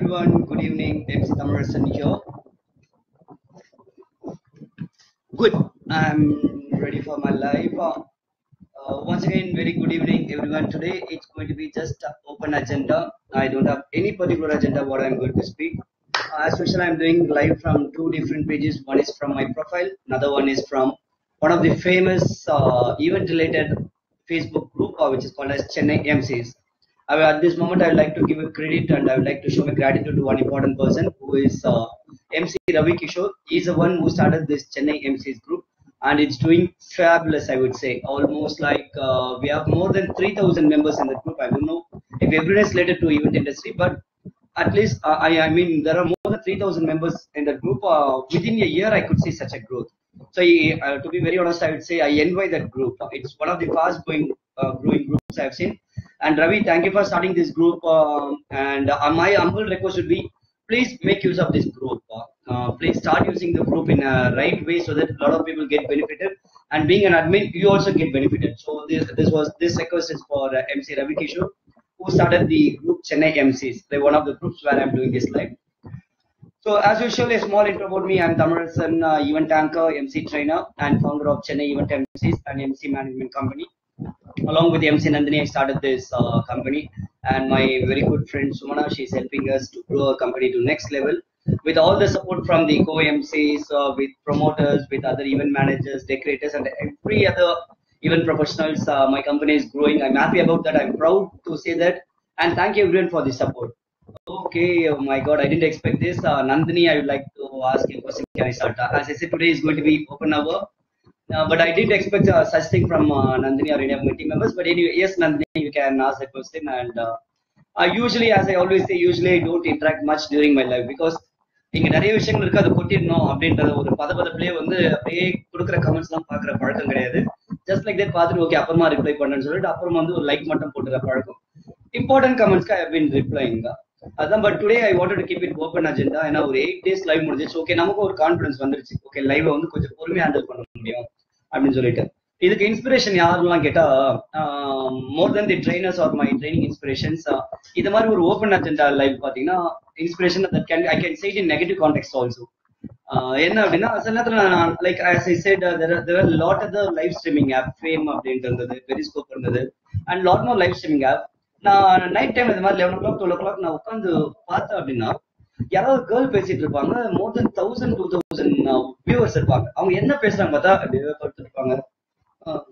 everyone. Good evening. MC Thamarasan here. Good. I'm ready for my live. Uh, uh, once again, very good evening, everyone. Today it's going to be just a open agenda. I don't have any particular agenda what I'm going to speak. Uh, as usual, I'm doing live from two different pages. One is from my profile. Another one is from one of the famous uh, event-related Facebook group, uh, which is called as Chennai MCs. I will- at this moment, I would like to give a credit and I would like to show my gratitude to one important person who is uh, MC Ravi Kishore. He's the one who started this Chennai MCs group and it's doing fabulous, I would say. Almost like uh, we have more than 3,000 members in the group. I don't know if everyone is related to event industry, but at least uh, I, I mean there are more than 3,000 members in the group. Uh, within a year, I could see such a growth. So uh, to be very honest, I would say I envy that group. It's one of the fast growing uh, growing groups I've seen. And Ravi, thank you for starting this group. Um, and uh, my humble request would be, please make use of this group. Uh, uh, please start using the group in a right way so that a lot of people get benefited. And being an admin, you also get benefited. So this this was this request is for uh, MC Ravi Kishore, who started the group Chennai MCs. They're one of the groups where I'm doing this live. So as usual, a small intro about me. I'm Thamarasan, uh, event anchor, MC trainer, and founder of Chennai Event MCs and MC Management Company. Along with MC Nandini, I started this uh, company, and my very good friend Sumana, she's helping us to grow our company to next level. With all the support from the co-MCs, uh, with promoters, with other event managers, decorators, and every other event professionals, uh, my company is growing. I'm happy about that. I'm proud to say that, and thank you everyone for the support. Okay, oh my God, I didn't expect this. Uh, Nandini, I would like to ask you a question. Can I start? Uh, As I said, today is going to be open hour. Uh, but I didn't expect uh, such thing from uh, Nandini or any of my team members. But anyway, yes, Nandini, you can ask the question. And uh, I usually, as I always say, usually I don't interact much during my life because இங்க நிறைய விஷயங்கள் இருக்கு அதை கொட்டிடணும் அப்படின்றத ஒரு பத பதப்பிலே வந்து அப்படியே கொடுக்குற கமெண்ட்ஸ் எல்லாம் பாக்குற பழக்கம் கிடையாது ஜஸ்ட் லைக் தட் பார்த்துட்டு ஓகே அப்புறமா ரிப்ளை பண்ணேன்னு சொல்லிட்டு அப்புறமா வந்து ஒரு லைக் மட்டும் போட்டுற பழக்கம் இம்பார்ட்டன்ட் கமெண்ட்ஸ்க்கு ஐ பின் ரிப்ளைங் அதான் but today I want to keep it open agenda ஏன்னா ஒரு எயிட் டேஸ் லைவ் முடிஞ்சிச்சு ஓகே நமக்கு ஒரு கான்ஃபிடன்ஸ் வந்துருச்சு ஓகே லைவ் வந்து கொஞ்சம் பொறுமையா ஹேண்டில் பண்ண முடியும் அப்படின்னு சொல்லிட்டு இதுக்கு இன்ஸ்பிரேஷன் யாருலாம் கேட்டா more then the trainers are my training inspirations இது மாதிரி ஒரு ஓப்பன் அஜெண்டா லைவ் பாத்தீங்கன்னா inspiration that can I can cite in negative contact also என்ன அப்படின்னா சில நேரத்துல நான் like as I said uh, there are there are lot of the live streaming app fame அப்படின்ட்டு இருந்தது பெரிஸ்கோப் இருந்தது and lot more live streaming app நான் night time இந்த மாதிரி eleven o'clock twelve o'clock நான் உட்காந்து பார்த்தேன் அப்படின்னா யாராவது கேர்ள் பேசிட்டு இருப்பாங்க more then thousand two thousand viewers இருப்பாங்க அவங்க என்ன பேசுறாங்க பார்த்தா அப்படியே படுத்துட்டு இருப்பாங்க ஆஹ்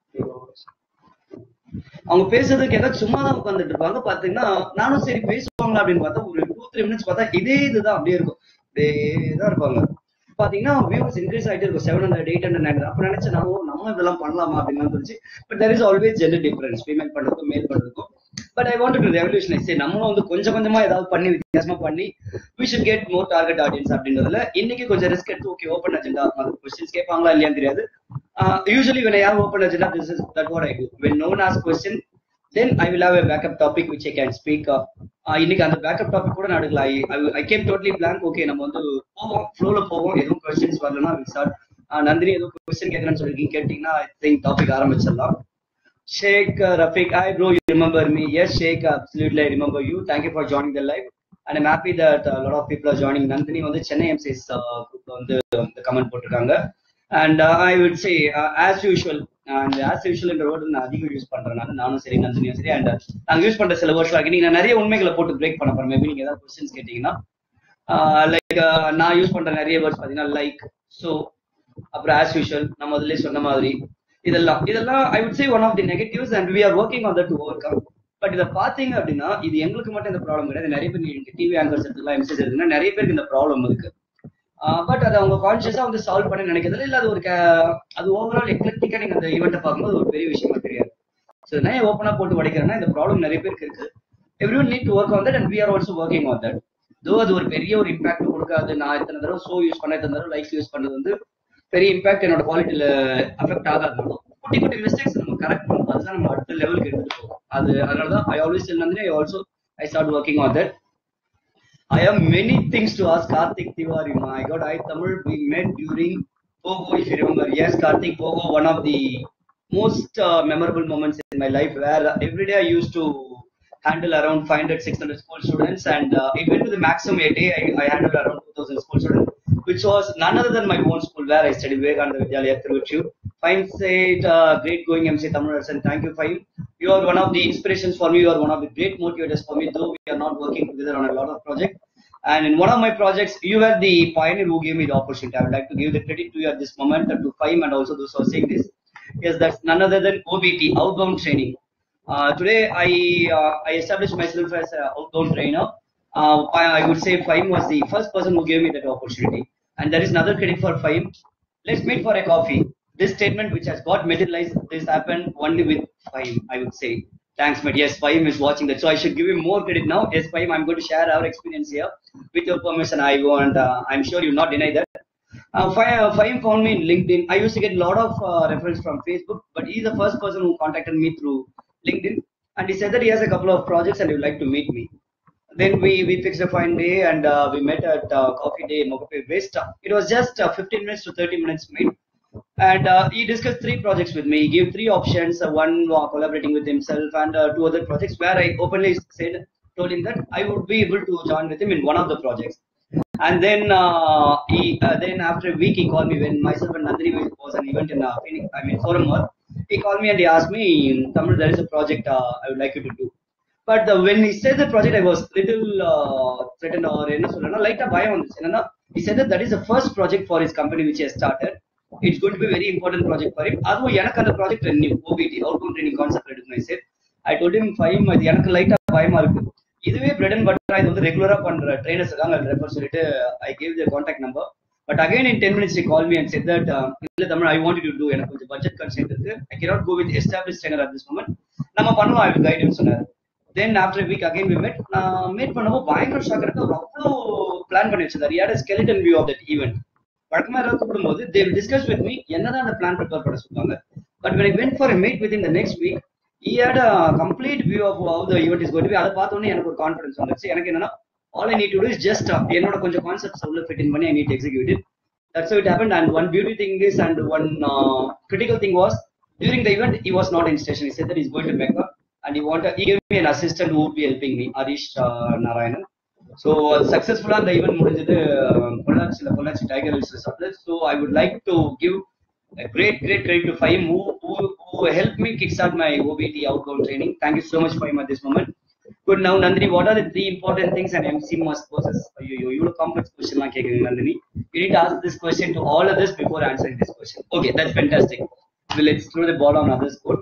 அவங்க பேசுறதுக்கு ஏதாவது சும்மா தான் உட்காந்துட்டு இருப்பாங்க பாத்தீங்கன்னா நானும் சரி பேசுவாங்களா அப்படின்னு பார்த்தா ஒரு டூ த்ரீ மினிட்ஸ் பார்த்தா இதே இதுதான் அப்படியே இருக்கும் அப்படியே தான் இருப்பாங்க பாத்தீங்கன்னா வியூஸ் இன்க்ரீஸ் ஆயிட்டே இருக்கும் seven hundred eight hundred nine அப்ப நினைச்சேன் நான் ஓ, நம்ம இதெல்லாம் பண்ணலாமா அப்படின்னு தோணுச்சு but there is always gender difference female பண்றதுக்கும் மேல் பண்றதுக்கும் but I want to revolutionise நம்மளும் வந்து கொஞ்சம் கொஞ்சமா ஏதாவது பண்ணி வித்தியாசமா பண்ணி we should get more target audience அப்படின்றதுல இன்னைக்கு கொஞ்சம் ரிஸ்க் எடுத்து ஓகே ஓப்பன் அஜெண்டா கொஸ்டின்ஸ் கேட்பாங்களா இல்லையான்னு தெரியாது usually when I have open agenda this is that what I do when no one asks question then I will have a backup topic which I can speak uh, uh, இன்னைக்கு அந்த backup topic கூட நான் எடுக்கல I I came totally blank okay நம்ம வந்து போவோம் ஃப்ளோல போவோம் எதுவும் கொஸ்டின்ஸ் வரலன்னா வில் ஸ்டார்ட் நந்தினி எதுவும் கொஸ்டின் கேட்கறேன்னு சொல்லிருக்கீங்க கேட்டீங்கன்னா ஐ திங்க் டாபிக் ஆரம்பிச்சிடலாம் Sheikh uh, Rafiq, hi bro, you remember me? Yes, Sheikh, absolutely, I remember you. Thank you for joining the live. And I'm happy that a lot of people are joining. Nandini வந்து Chennai MCs குரூப்ல வந்து comment போட்டிருக்காங்க and I would say as usual and as usual word நான் அதிகம் use பண்றேன் நானும் சரி நந்தினியும் சரி அண்ட் நாங்க யூஸ் பண்ற சில வேர்ட்ஸ் ஆகி நீங்க நிறைய உண்மைகளை போட்டு பிரேக் பண்ண போறேன் மேபி நீங்க ஏதாவது கொஸ்டின்ஸ் கேட்டீங்கன்னா லைக் நான் யூஸ் பண்ற நிறைய வேர்ட்ஸ் பாத்தீங்கன்னா லைக் ஸோ அப்புறம் ஆஸ் யூஷுவல் நம்ம முதல்ல சொன்ன மாதிரி இதெல்லாம் இதெல்லாம் I would say one of the negatives and we are working on that to overcome but இதை பாத்தீங்க அப்படின்னா இது எங்களுக்கு மட்டும் இந்த ப்ராப்ளம் கிடையாது நிறைய பேர் நீங்க டிவி ஆங்கர்ஸ் எடுத்துக்கலாம் எம்சிஸ் எடுத்துக்கலாம் நிறைய பேருக்கு இந்த ப்ராப்ளம் இருக்கு பட் அதை அவங்க கான்சியஸா வந்து சால்வ் பண்ண நினைக்கிறது இல்ல அது ஒரு க- அது ஓவரால் எக்லெக்டிக்கா நீங்க அந்த ஈவெண்ட்டை பார்க்கும்போது ஒரு பெரிய விஷயமா தெரியாது ஸோ நான் ஏன் ஓப்பனா போட்டு உடைக்கிறேன்னா இந்த ப்ராப்ளம் நிறைய பேருக்கு இருக்கு everyone need to work on that and we are also working on that though அது ஒரு பெரிய ஒரு இம்பாக்ட் கொடுக்காது நான் இத்தனை தடவை ஷோ யூஸ் பண்ண இத்தனை தடவை லைஃப் யூஸ் பண்ணது வந்து பெரிய இம்பாக்ட் என்னோட குவாலிட்டியில அஃபெக்ட் ஆகாது குட்டி குட்டி மிஸ்டேக்ஸ் நம்ம கரெக்ட் பண்ணும் அதுதான் நம்ம அடுத்த லெவலுக்கு எடுத்துட்டு போகும் அது அதனால தான் I always tell Nandini I also I start working on that I have many things to ask Karthik Tiwari. My God, I Tamil we met during Pogo, if you remember. Yes, Karthik Pogo, one of the most uh, memorable moments in my life where every day I used to handle around 500, 600 school students, and uh, it went to the maximum a day. I, I handled around 2,000 school students, which was none other than my own school where I studied Vivekananda Vidyalaya Tiruchu. Fine said, uh, great going MC Tamil Thank you, Fine. You are one of the inspirations for me. You are one of the great motivators for me, though we are not working together on a lot of projects. And in one of my projects, you were the pioneer who gave me the opportunity. I would like to give the credit to you at this moment, and to FIME and also those who are saying this. Yes, that's none other than OBT, outbound training. Uh, today, I uh, I established myself as an outbound trainer. Uh, I, I would say FIME was the first person who gave me that opportunity. And there is another credit for FIME. Let's meet for a coffee. This statement, which has got materialized, this happened only with FIME, I would say. Thanks, mate. Yes, FIME is watching that. So I should give you more credit now. Yes, FIME, I'm going to share our experience here. With your permission, I go and uh, I'm sure you'll not deny that. Uh, FIME, FIME found me in LinkedIn. I used to get a lot of uh, reference from Facebook, but he's the first person who contacted me through LinkedIn. And he said that he has a couple of projects and he would like to meet me. Then we, we fixed a fine day and uh, we met at uh, Coffee Day in Mokope West. It was just uh, 15 minutes to 30 minutes meet. And uh, he discussed three projects with me. He gave three options. Uh, one uh, collaborating with himself and uh, two other projects where I openly said, told him that I would be able to join with him in one of the projects. And then uh, he, uh, then after a week, he called me when myself and Nandini was an event in uh, Phoenix, I mean Forum Mall. He called me and he asked me, in Tamil, there is a project uh, I would like you to do. But uh, when he said the project, I was little uh, threatened or என்ன சொல்லணும் லைட்டா பயம் வந்துச்சு என்னன்னா he said that that is the first project for his company which he has started. It's going to be a very important project for him. அதுவும் எனக்கு அந்த project new OPD outbound training concept எடுக்கணும் sir I told him fine இது எனக்கு லைட்டா பயமா இருக்கு இதுவே பிரெட் அண்ட் பட்டரா இது வந்து ரெகுலரா பண்ற ட்ரைனர்ஸ் இருக்காங்க ரெஃபர் சொல்லிட்டு I gave the contact number but again in ten minutes call me and said that இல்ல Tamil I want to do எனக்கு கொஞ்சம் பட்ஜெட் கன்சென்ட் இருக்கு I cannot go with establish trainer at this moment நம்ம பண்ணுவோம் I will guide சொன்னார் then after week again we met நான் meet பண்ணப்போ பயங்கர ஷாக் இருக்கு அவர் அவ்வளோ பிளான் பண்ணி வச்சிருந்தார் yet skeleton view of that event வழக்கமா யாராவது கூப்பிடும்போது தே டிஸ்கஸ் வித் மீ என்னதான் அந்த பிளான் ப்ரிப்பேர் பண்ண சொல்லுவாங்க but when I went for meet with in the next week he had a complete view of how the event is got be அதை பார்த்தோன்னே எனக்கு ஒரு கான்ஃபிடன்ஸ் வந்துச்சு எனக்கு என்னன்னா all I need to is just என்னோட கொஞ்சம் கான்செப்ட்ஸ் உள்ள ஃபிட் இன் பண்ணி I need execute it That's how it happened. And one beauty thing is, and one uh, critical thing was, during the event, he was not in station. He said that he's going to Mecca, and he wanted, he gave me an assistant who would be helping me, Arish uh, Narayanan. So successful on the event முடிஞ்சது பொள்ளாச்சியில் Pollachi tiger hills ரிசார்ட்ல so I would like to give a great great credit to FIM who, who who helped me kickstart my OBT outbound training. Thank you so much FIM at this moment. Good now Nandini, what are the three important things an MC must possess? You you you complex question like Nandini. You need to ask this question to all others before answering this question. Okay, that's fantastic. Well, let's throw the ball on others' court.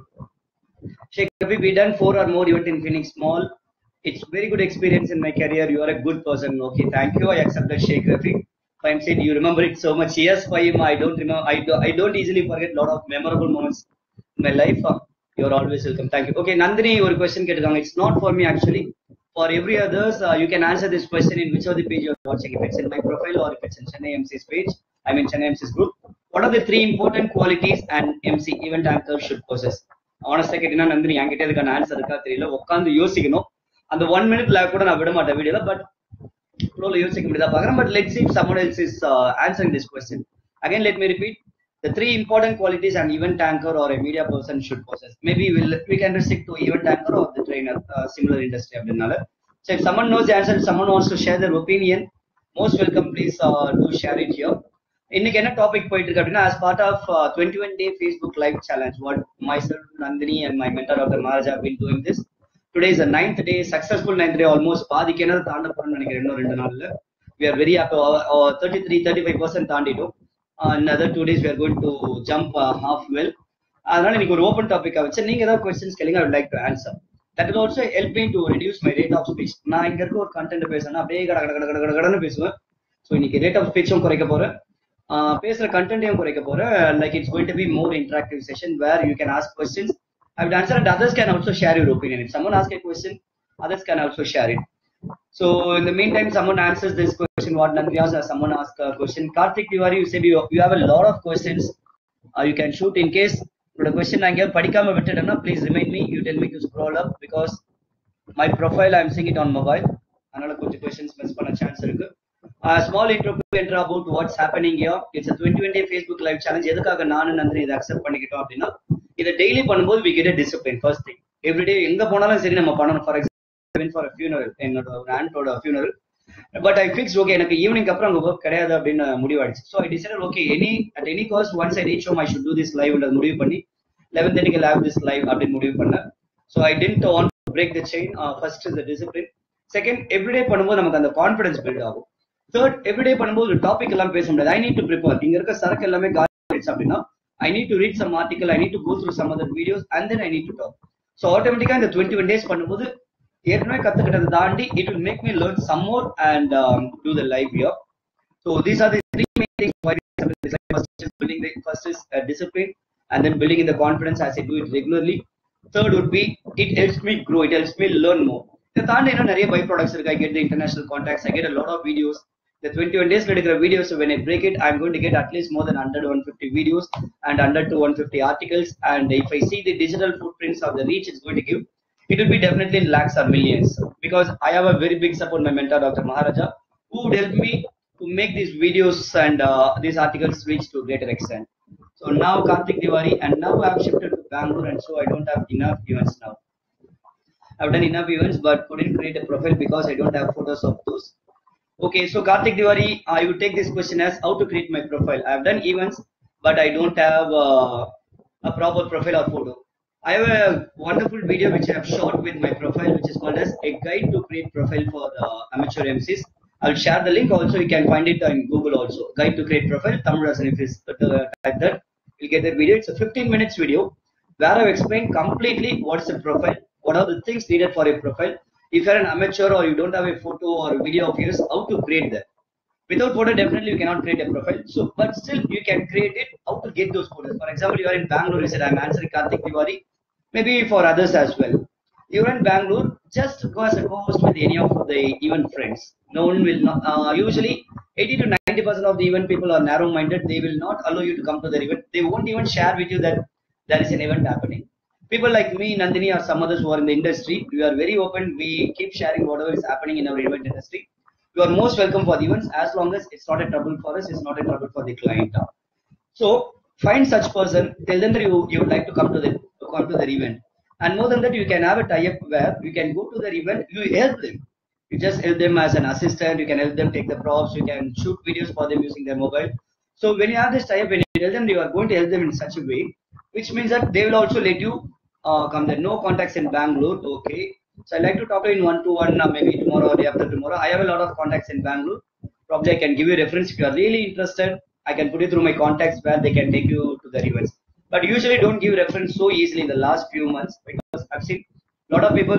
Sheikh Rafi, we done four or more event in Phoenix Mall. It's very good experience in my career. You are a good person. Okay, thank you. I accept that, Sheikh Rafi. Fine said you remember it so much. Yes, Fahim, I don't remember. I, do, I don't easily forget a lot of memorable moments in my life. Uh, you're always welcome. Thank you. Okay, Nandini, your question கேட்டுக்காங்க. It's not for me actually. For every others, uh, you can answer this question in which of the page you're watching. If it's in my profile or if it's in Chennai MC's page, I mean Chennai MC's group. What are the three important qualities an MC event anchor should possess? ஆனஸ்டா கேட்டீங்கன்னா நந்தினி என்கிட்ட இதுக்கான answer இருக்கா தெரியல உட்காந்து யோசிக்கணும் அந்த one மினிட்ல கூட நான் விட மாட்டேன் வீடியோல பட் ஃப்ளோல யோசிக்க முடியாதா பாக்குறேன் but let's see if someone else is uh, answering this question again let me repeat the three important qualities an event anchor or a media person should possess maybe we'll we can restrict to event anchor or the trainer uh, similar industry அப்படினால so if someone knows the answer if someone wants to share their opinion most welcome please uh, do share it here இன்னைக்கு என்ன topic போயிட்டு இருக்கு அப்படின்னா as part of uh, 21 day facebook live challenge what myself nandini and my mentor dr maharaj have been doing this today is ninth day successful ninth day almost பாதி கிணறு தாண்ட போறோம்னு நினைக்கிறேன் இன்னும் ரெண்டு நாள்ல we are very happy thirty three thirty five percent தாண்டிட்டோம் other two days we are going to jump half well அதனால இன்னைக்கு ஒரு ஓப்பன் டாபிக்கா வச்சு நீங்க ஏதாவது கொஸ்டின்ஸ் கேளுங்க I like to answer that will also help me to reduce my rate of speech நான் இங்க இருக்க ஒரு கண்டென்ட் பேசுறேன் அப்படியே கட கட கட கட கடன்னு பேசுவேன் ஸோ இன்னைக்கு ரேட் ஆஃப் ஸ்பீச்சும் குறைக்க போறேன் பேசுற கண்டென்ட்டையும் குறைக்க போறேன் like it's going to be more interactive session where you can ask questions I would answer and others can also share your opinion. If someone asks a question, others can also share it. So in the meantime, someone answers this question, what Nandriyas or someone asks a question. Karthik Tiwari, you said you, you have a lot of questions. Uh, you can shoot in case the question நான் எங்கேயாவது படிக்காம விட்டுட்டேன்னா please remind me you tell me to scroll up because my profile I am sing it on mobile அதனால கொஞ்சம் questions miss பண்ண chance இருக்கு small intro and about what's happening yo it's twenty twenty Facebook live challenge எதுக்காக நானும் நந்தினி இதை accept பண்ணிக்கிட்டோம் அப்படின்னா இதை டெய்லி பண்ணும்போது we get discipline first thing everyday எங்க போனாலும் சரி நம்ம பண்ணணும் for went for a funeral என்னோட ஒரு ஆண்டோட funeral but I fix okay எனக்கு ஈவினிங் அப்புறம் அங்க ஒர்க் கிடையாது அப்படின்னு முடிவாயிடுச்சு so I decide okay any at any cost once I reach home I should do this live முடிவு பண்ணி லெவன் தேர்ட்டிக்கு லேவ் திஸ் லைவ் அப்படின்னு முடிவு பண்ணேன் so I didn't want break the chain first இந்த டிசிப்ளின் செகண்ட் எவ்ரிடே பண்ணும்போது நமக்கு அந்த கான்ஃபிடன்ஸ் பில்ட் ஆகும் தேர்ட் எவ்ரிடே பண்ணும்போது ஒரு டாபிக் எல்லாம் பேச முடியாது ஐ நீட் டு ப்ரிப்பேர் இங்க இருக்க சரக்கு எல்லாமே காலிட்ஸ் அப்படின்னா I need to read some article I need to go through some other videos and then I need to talk so ஆட்டோமேட்டிக்கா இந்த டுவெண்ட்டி ஒன் டேஸ் பண்ணும்போது ஏற்கனவே கத்துக்கிட்டதை தாண்டி it will make me learn some more and do the live here so these are the three main things first is building first is discipline and then building இந்த confidence as I do it regularly third would be it helps me grow it helps me learn more இதை தாண்டி இன்னும் நிறைய by products இருக்கு I get international contacts I get a lot of videos the 21 days எடுக்கிற videos when I break it I'm going to get at least more than 100 150 videos and 100 to 150 articles and if I see the digital footprints of the reach it's going to give it will be definitely in lakhs or millions because I have a very big support my mentor Dr. Maharaja who would help me to make these videos and uh, these articles reach to a greater extent so now Karthik Diwari and now I've shifted to Bangalore and so I don't have enough events now I've done enough events but couldn't create a profile because I don't have photos of those. Okay, so Karthik Diwari, I would take this question as how to create my profile. I've done events, but I don't have uh, a proper profile or photo. I have a wonderful video which I have shot with my profile, which is called as a guide to create profile for uh, amateur MCs. I'll share the link. Also, you can find it in Google. Also, guide to create profile. Tamil Rasan, if you uh, type that, you'll get that video. It's a 15 minutes video where I've explained completely what's a profile, what are the things needed for a profile. If you're an amateur or you don't have a photo or a video of yours, how to create that. Without photo, definitely you cannot create a profile. So, but still you can create it. How to get those photos? For example, you are in Bangalore. You said I'm answering Karthik Tiwari. Maybe for others as well. You're in Bangalore. Just go as a co-host with any of the event friends. No one will not. Uh, usually, 80 to 90 percent of the event people are narrow-minded. They will not allow you to come to the event. They won't even share with you that there is an event happening people like me, Nandini, or some others who are in the industry, we are very open. We keep sharing whatever is happening in our event industry. You are most welcome for the events as long as it's not a trouble for us, it's not a trouble for the client. So find such person, tell them that you, you would like to come to the come to their event. And more than that, you can have a tie-up where you can go to their event, you help them. You just help them as an assistant, you can help them take the props, you can shoot videos for them using their mobile. So when you have this tie-up, when you tell them you are going to help them in such a way, which means that they will also let you uh, come there. No contacts in Bangalore. Okay. So I like to talk to you in one to one, uh, maybe tomorrow or day after tomorrow. I have a lot of contacts in Bangalore. Probably I can give you reference if you are really interested. I can put you through my contacts where they can take you to the events. But usually don't give reference so easily in the last few months because I've seen a lot of people.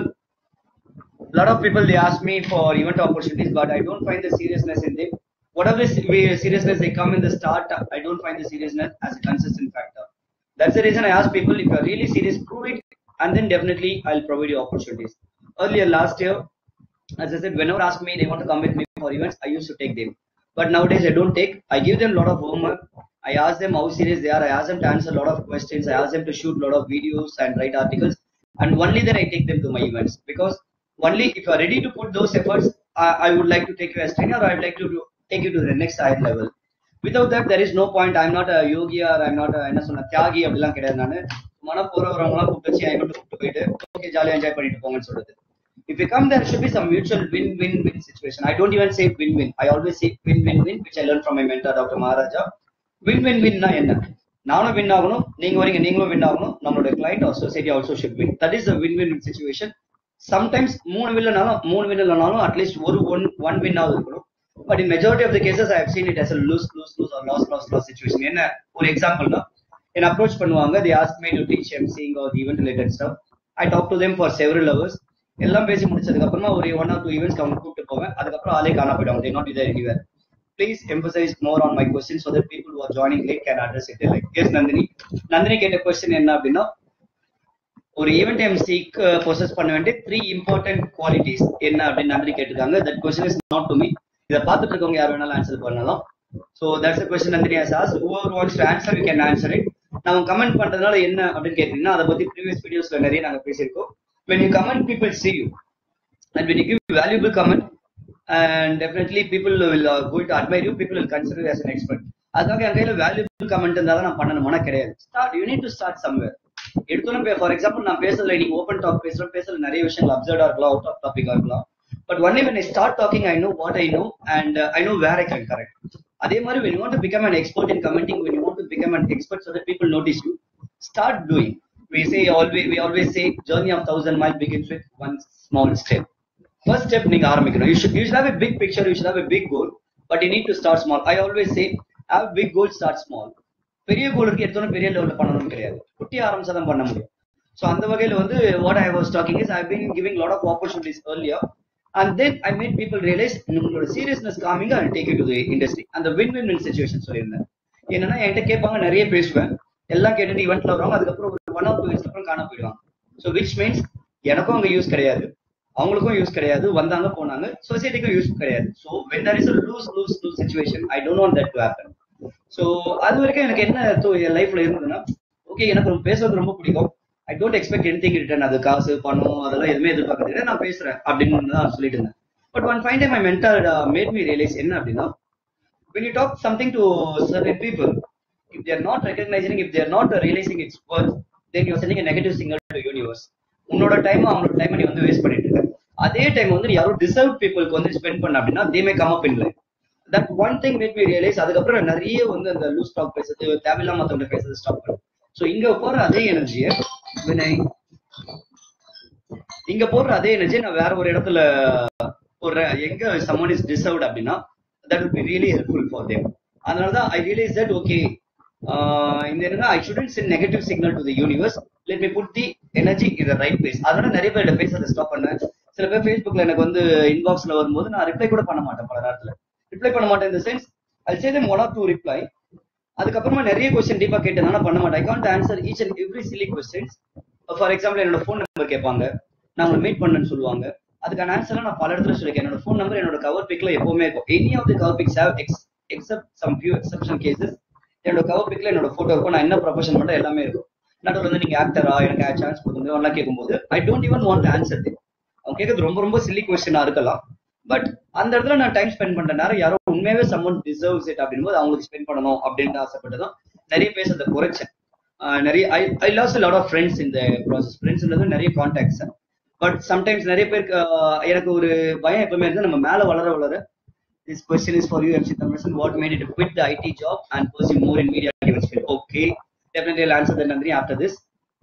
A lot of people they ask me for event opportunities, but I don't find the seriousness in them. Whatever seriousness they come in the start, I don't find the seriousness as a consistent factor. That's the reason I ask people if you're really serious, prove it, and then definitely I'll provide you opportunities. Earlier last year, as I said, whenever asked me they want to come with me for events, I used to take them. But nowadays I don't take. I give them a lot of homework. I ask them how serious they are. I ask them to answer a lot of questions. I ask them to shoot a lot of videos and write articles. And only then I take them to my events. Because only if you are ready to put those efforts, I, I would like to take you as trainer or I'd like to do, take you to the next higher level. Without that there is no point I'm not yogi or I'm not என்ன சொன்ன தியாகி அப்படிலாம் கிடையாது நான் மன போறவரவங்களாம் கூப்பிட்டு வச்சு ஐ மட்டும் கூப்பிட்டு போயிட்டு ஓகே ஜாலியாக என்ஜாய் பண்ணிட்டு போங்கன்னு சொல்றது if you come there should be some mutual win win win situation i don't even say win win i always say win win win which i learned from my mentor dr maharaja win win win னா என்ன நானும் win ஆகணும் நீங்க வரீங்க நீங்களும் win ஆகணும் நம்மளோட client or society also should win that is the win win situation sometimes மூணு வில்லனாலும் மூணு வின் இல்லைனாலும் அட்லீஸ்ட் ஒரு ஒன் ஒன் வின் ஆகுது இருக்கணும் but in majority of the cases I have seen it as a lose lose lose or loss loss loss situation என்ன ஒரு எக்ஸாம்பிள்னா என்ன அப்ரோச் பண்ணுவாங்க they ask me to teach emceeing or event related stuff I talk to them for several hours எல்லாம் பேசி முடிச்சதுக்கு அப்புறமா ஒரு ஒன் ஆர் டூ ஈவெண்ட்ஸ் அவங்க கூப்பிட்டு போவேன் அதுக்கப்புறம் ஆளே காண போயிடுவாங்க they not either anywhere please emphasize more on my question so that people are joining late can address it like yes Nandini Nandini கேட்ட கொஸ்டின் என்ன அப்படின்னா ஒரு ஈவெண்ட் எம்சிக்கு ப்ரொசஸ் பண்ண வேண்டிய த்ரீ இம்பார்ட்டன்ட் குவாலிட்டிஸ் என்ன அப்படின்னு நந்தினி கேட்டிருக்காங்க that question is not to me இதை பார்த்துட்டு இருக்கவங்க யார் வேணாலும் ஆன்சர் பண்ணலாம் so that's a question Nandini has as whoever wants to answer you can answer it நம்ம கமெண்ட் பண்றதுனால என்ன அப்படின்னு கேட்டீங்கன்னா அதை பத்தி ப்ரீவியஸ் வீடியோஸ்ல நிறைய நாங்க பேசியிருக்கோம் when you comment people see you and when you give valuable comment and definitely people will uh, going to admire you people will consider you as an expert அதுக்காக என் கையில வேல்யூபிள் கமெண்ட் இருந்தாலும் நான் பண்ணணுமானா கிடையாது start you need to start somewhere எடுத்தோன்னு for example நான் பேசுறதுல இன்னைக்கு ஓப்பன் டாக் பேசுறேன் பேசுறது நிறைய விஷயங்கள் அப்சர்டா இருக்கலாம் அவுட் ஆஃப் டாபிக்கா இருக்கலாம் but one when I start talking I know what I know and uh, I know where I can correct அதே மாதிரி when you want to become an expert in commenting when you want to become an expert so that people notice you start doing we say always we always say journey of thousand miles begins with one small step first step நீங்க ஆரம்பிக்கணும் you should you should have a big picture you should have a big goal but you need to start small I always say have big goal start small பெரிய கோல் இருக்கு எடுத்தோன்னு பெரிய லெவலில் பண்ணணும் கிடையாது குட்டி ஆரம்பிச்சாதான் பண்ண முடியும் ஸோ அந்த வகையில் வந்து what I was talking is I been giving lot of opportunities earlier and then I made people realise உங்களோட சீரியஸ்னஸ் காமிங்க and take to the industry அந்த வின் வின் வின் சுச்சுவேஷன் சொல்லியிருந்தேன் என்னன்னா என்கிட்ட கேட்பாங்க நிறைய பேசுவேன் எல்லாம் கேட்டுட்டு ஈவெண்ட்ல வருவாங்க அதுக்கப்புறம் ஒரு ஒன் ஆர் டூ வீக்ஸ் அப்புறம் காண போயிடுவாங்க ஸோ விச் மீன்ஸ் எனக்கும் அங்கே யூஸ் கிடையாது அவங்களுக்கும் யூஸ் கிடையாது வந்தாங்க போனாங்க சொசைட்டிக்கும் யூஸ் கிடையாது so when there is lose lose lose situation I don't want that to happen so அது வரைக்கும் எனக்கு என்ன என் லைஃப்ல இருந்ததுன்னா ஓகே எனக்கு ரொம்ப பேசுறது ரொம்ப பிடிக்கும் I don't expect any thing return அது காசு பணம் அதெல்லாம் எதுவுமே எதிர்பார்க்கறது நான் பேசுறேன் அப்படின்னு தான் சொல்லிட்டு இருந்தேன் but one fine time I mentor made me realise என்ன அப்படின்னா when you talk something to certain people if they are not recognizing if they are not realizing its worth then you are sending a negative signal to the universe உன்னோட time அவங்களோட time நீ வந்து waste பண்ணிட்டு இருக்க அதே time வந்து நீ யாரும் டிசர்வ் பீப்புளுக்கு வந்து ஸ்பெண்ட் பண்ண அப்படின்னா they may come up in life that one thing made me realise அதுக்கப்புறம் நான் நிறைய வந்து அந்த லூஸ் ஸ்டாக் பேசுறது தேவையில்லாம மத்தவங்க பேசுறது ஸ்டாப் பண்ணேன் ஸோ இங்க போற அதே எனர்ஜியை இங்க போடுற அதே எனர்ஜி நான் வேற ஒரு இடத்துல போடுறேன் எங்க சம்மன் இஸ் டிசர்வ்ட் அப்படின்னா that will be really helpful for them அதனால தான் ஐ ரியலைஸ் தட் ஓகே இந்த என்னன்னா I shouldn't sent negative signal to the universe let me put the energy in the right place அதனால நிறைய பேர் பேசுறதை stop பண்ணேன் சில பேர் ஃபேஸ்புக்ல எனக்கு வந்து இன்பாக்ஸ்ல வரும்போது நான் ரிப்ளை கூட பண்ண மாட்டேன் பல நேரத்துல ரிப்ளை பண்ண மாட்டேன் இந்த sense I say them one or two reply அதுக்கப்புறமா நிறைய கொஸ்டின் டீப்பா கேட்டனால பண்ண மாட்டேன் I can't answer each and every silly questions for example என்னோட ஃபோன் நம்பர் கேட்பாங்க நான் உங்களை மீட் பண்ணேன்னு சொல்லுவாங்க அதுக்கான ஆன்சர் நான் பல இடத்துல சொல்லியிருக்கேன் என்னோட ஃபோன் நம்பர் என்னோட கவர் பிக்ல எப்பவுமே இருக்கும் any of the cover pics have ex except some few exception cases என்னோட கவர் பிக்ல என்னோட போட்டோ இருக்கும் நான் என்ன ப்ரொஃபஷன் மட்டும் எல்லாமே இருக்கும் நடுவில் வந்து நீங்க ஆக்டரா எனக்கு சான்ஸ் கொடுங்க எல்லாம் கேட்கும்போது I don't even want answer அவங்க கேட்கறது ரொம்ப ரொம்ப சில்லி கொஸ்டினா இருக்கலாம் பட் அந்த இடத்துல நான் டைம் ஸ்பெண்ட் பண்ற நேரம் யாரோ உண்மையாவே சம்மன் டிசர்வ்ஸ் இட் அப்படின் போது அவங்களுக்கு ஸ்பெண்ட் பண்ணணும் அப்படின்னு ஆசைப்பட்டதும் நிறைய பேசுறதை குறைச்சேன் நிறைய I I lost lot of friends இந்த ப்ராசஸ் ஃப்ரெண்ட்ஸ்ன்றது நிறைய கான்டாக்ட்ஸ் பட் சம்டைம்ஸ் நிறைய பேருக்கு எனக்கு ஒரு பயம் எப்பவுமே இருந்து நம்ம மேல வளர வளர this question is for you MC Tamilan what made it quit the IT job and pursue more in media field okay definitely answer the நன்றி ஆஃப்டர் திஸ்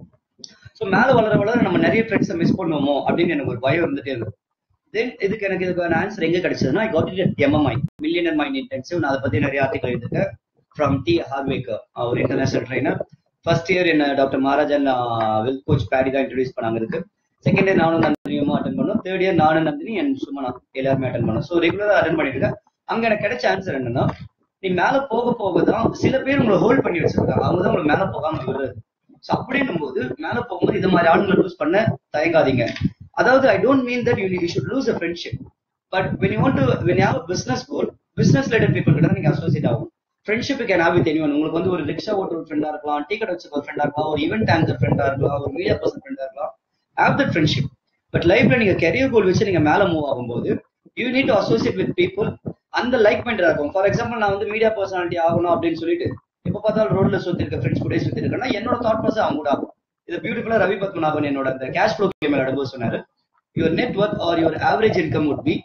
ஸோ மேல வளர வளர நம்ம நிறைய ஃப்ரெண்ட்ஸை மிஸ் பண்ணுவோமோ அப்படின்னு எனக்கு ஒரு பயம் இருந்துட்டே இருந்தது தென் இதுக்கு எனக்கு இதுக்கான ஆன்சர் எங்க கிடைச்சதுன்னா I got it MMI millionaire mind intensive நான் அதை பத்தி நிறைய ஆர்டிகல் எழுதிருக்கேன் ஃப்ரம் டி ஹார்வேக்கர் ஒரு இன்டர்நேஷனல் ட்ரைனர் ஃபர்ஸ்ட் இயர் என்ன doctor Maharajan well coach Paddy தான் இன்ட்ரடியூஸ் பண்ணாங்க இதுக்கு செகண்ட் இயர் நானும் நந்தினியுமா அட்டன் பண்ணோம் தேர்ட் இயர் நானும் நந்தினி என் சுமனா எல்லாருமே அட்டன் பண்ணோம் ஸோ ரெகுலரா அட்டன் பண்ணிட்டு இருக்கேன் அங்க எனக்கு கிடைச்ச ஆன்சர் என்னன்னா நீ மேல போக போக தான் சில பேர் உங்களை ஹோல்ட் பண்ணி வச்சிருக்காங்க அவங்க தான் உங்களை மேல போகாம விடுறது ஸோ அப்படின்னும் போது மேல போகும்போது இது மாதிரி ஆண்களை லூஸ் பண்ண தயங்காதீங்க அதாவது I don't mean that you you should lose a friendship but when you want to when have business goal business related people கிட்ட நீங்க அசோசியேட் ஆகும் friendship can have with anyone உங்களுக்கு வந்து ஒரு ரிக்ஷா ஓட்டுற ஒரு ஃப்ரெண்டா இருக்கலாம் டீ கடை வச்சுக்க ஒரு ஃப்ரெண்டா இருக்கலாம் ஒரு ஈவென்ட் ஆங்கர் ஃப்ரெண்டா இருக்கலாம் ஒரு மீடியா பர்சன் ஃப்ரெண்டா இருக்கலாம் ஹேவ் தட் ஃப்ரெண்ட்ஷிப் பட் லைஃப்ல நீங்க கெரியர் கோல் வச்சு நீங்க மேல மூவ் ஆகும்போது you need to associate with people அந்த லைக் மைண்டா இருக்கும் ஃபார் எக்ஸாம்பிள் நான் வந்து மீடியா பர்சனாலிட்டி ஆகணும் அப்படின்னு சொல்லிட்டு எப்ப பார்த்தாலும் ரோட்ல சுத்தி இருக்க ஃப்ரெண்ட்ஸ் கூட சுத்தி இருக்கேன்னா என்னோட தாட் ப்ராசஸ் அவங்க கூட ஆகும் இது பியூட்டிஃபுல்லா ரவி பத்மநாபன் என்னோட அந்த கேஷ் ஃப்ளோ கேம் எடுக்கும்போது சொன்னாரு your net worth or your average income would be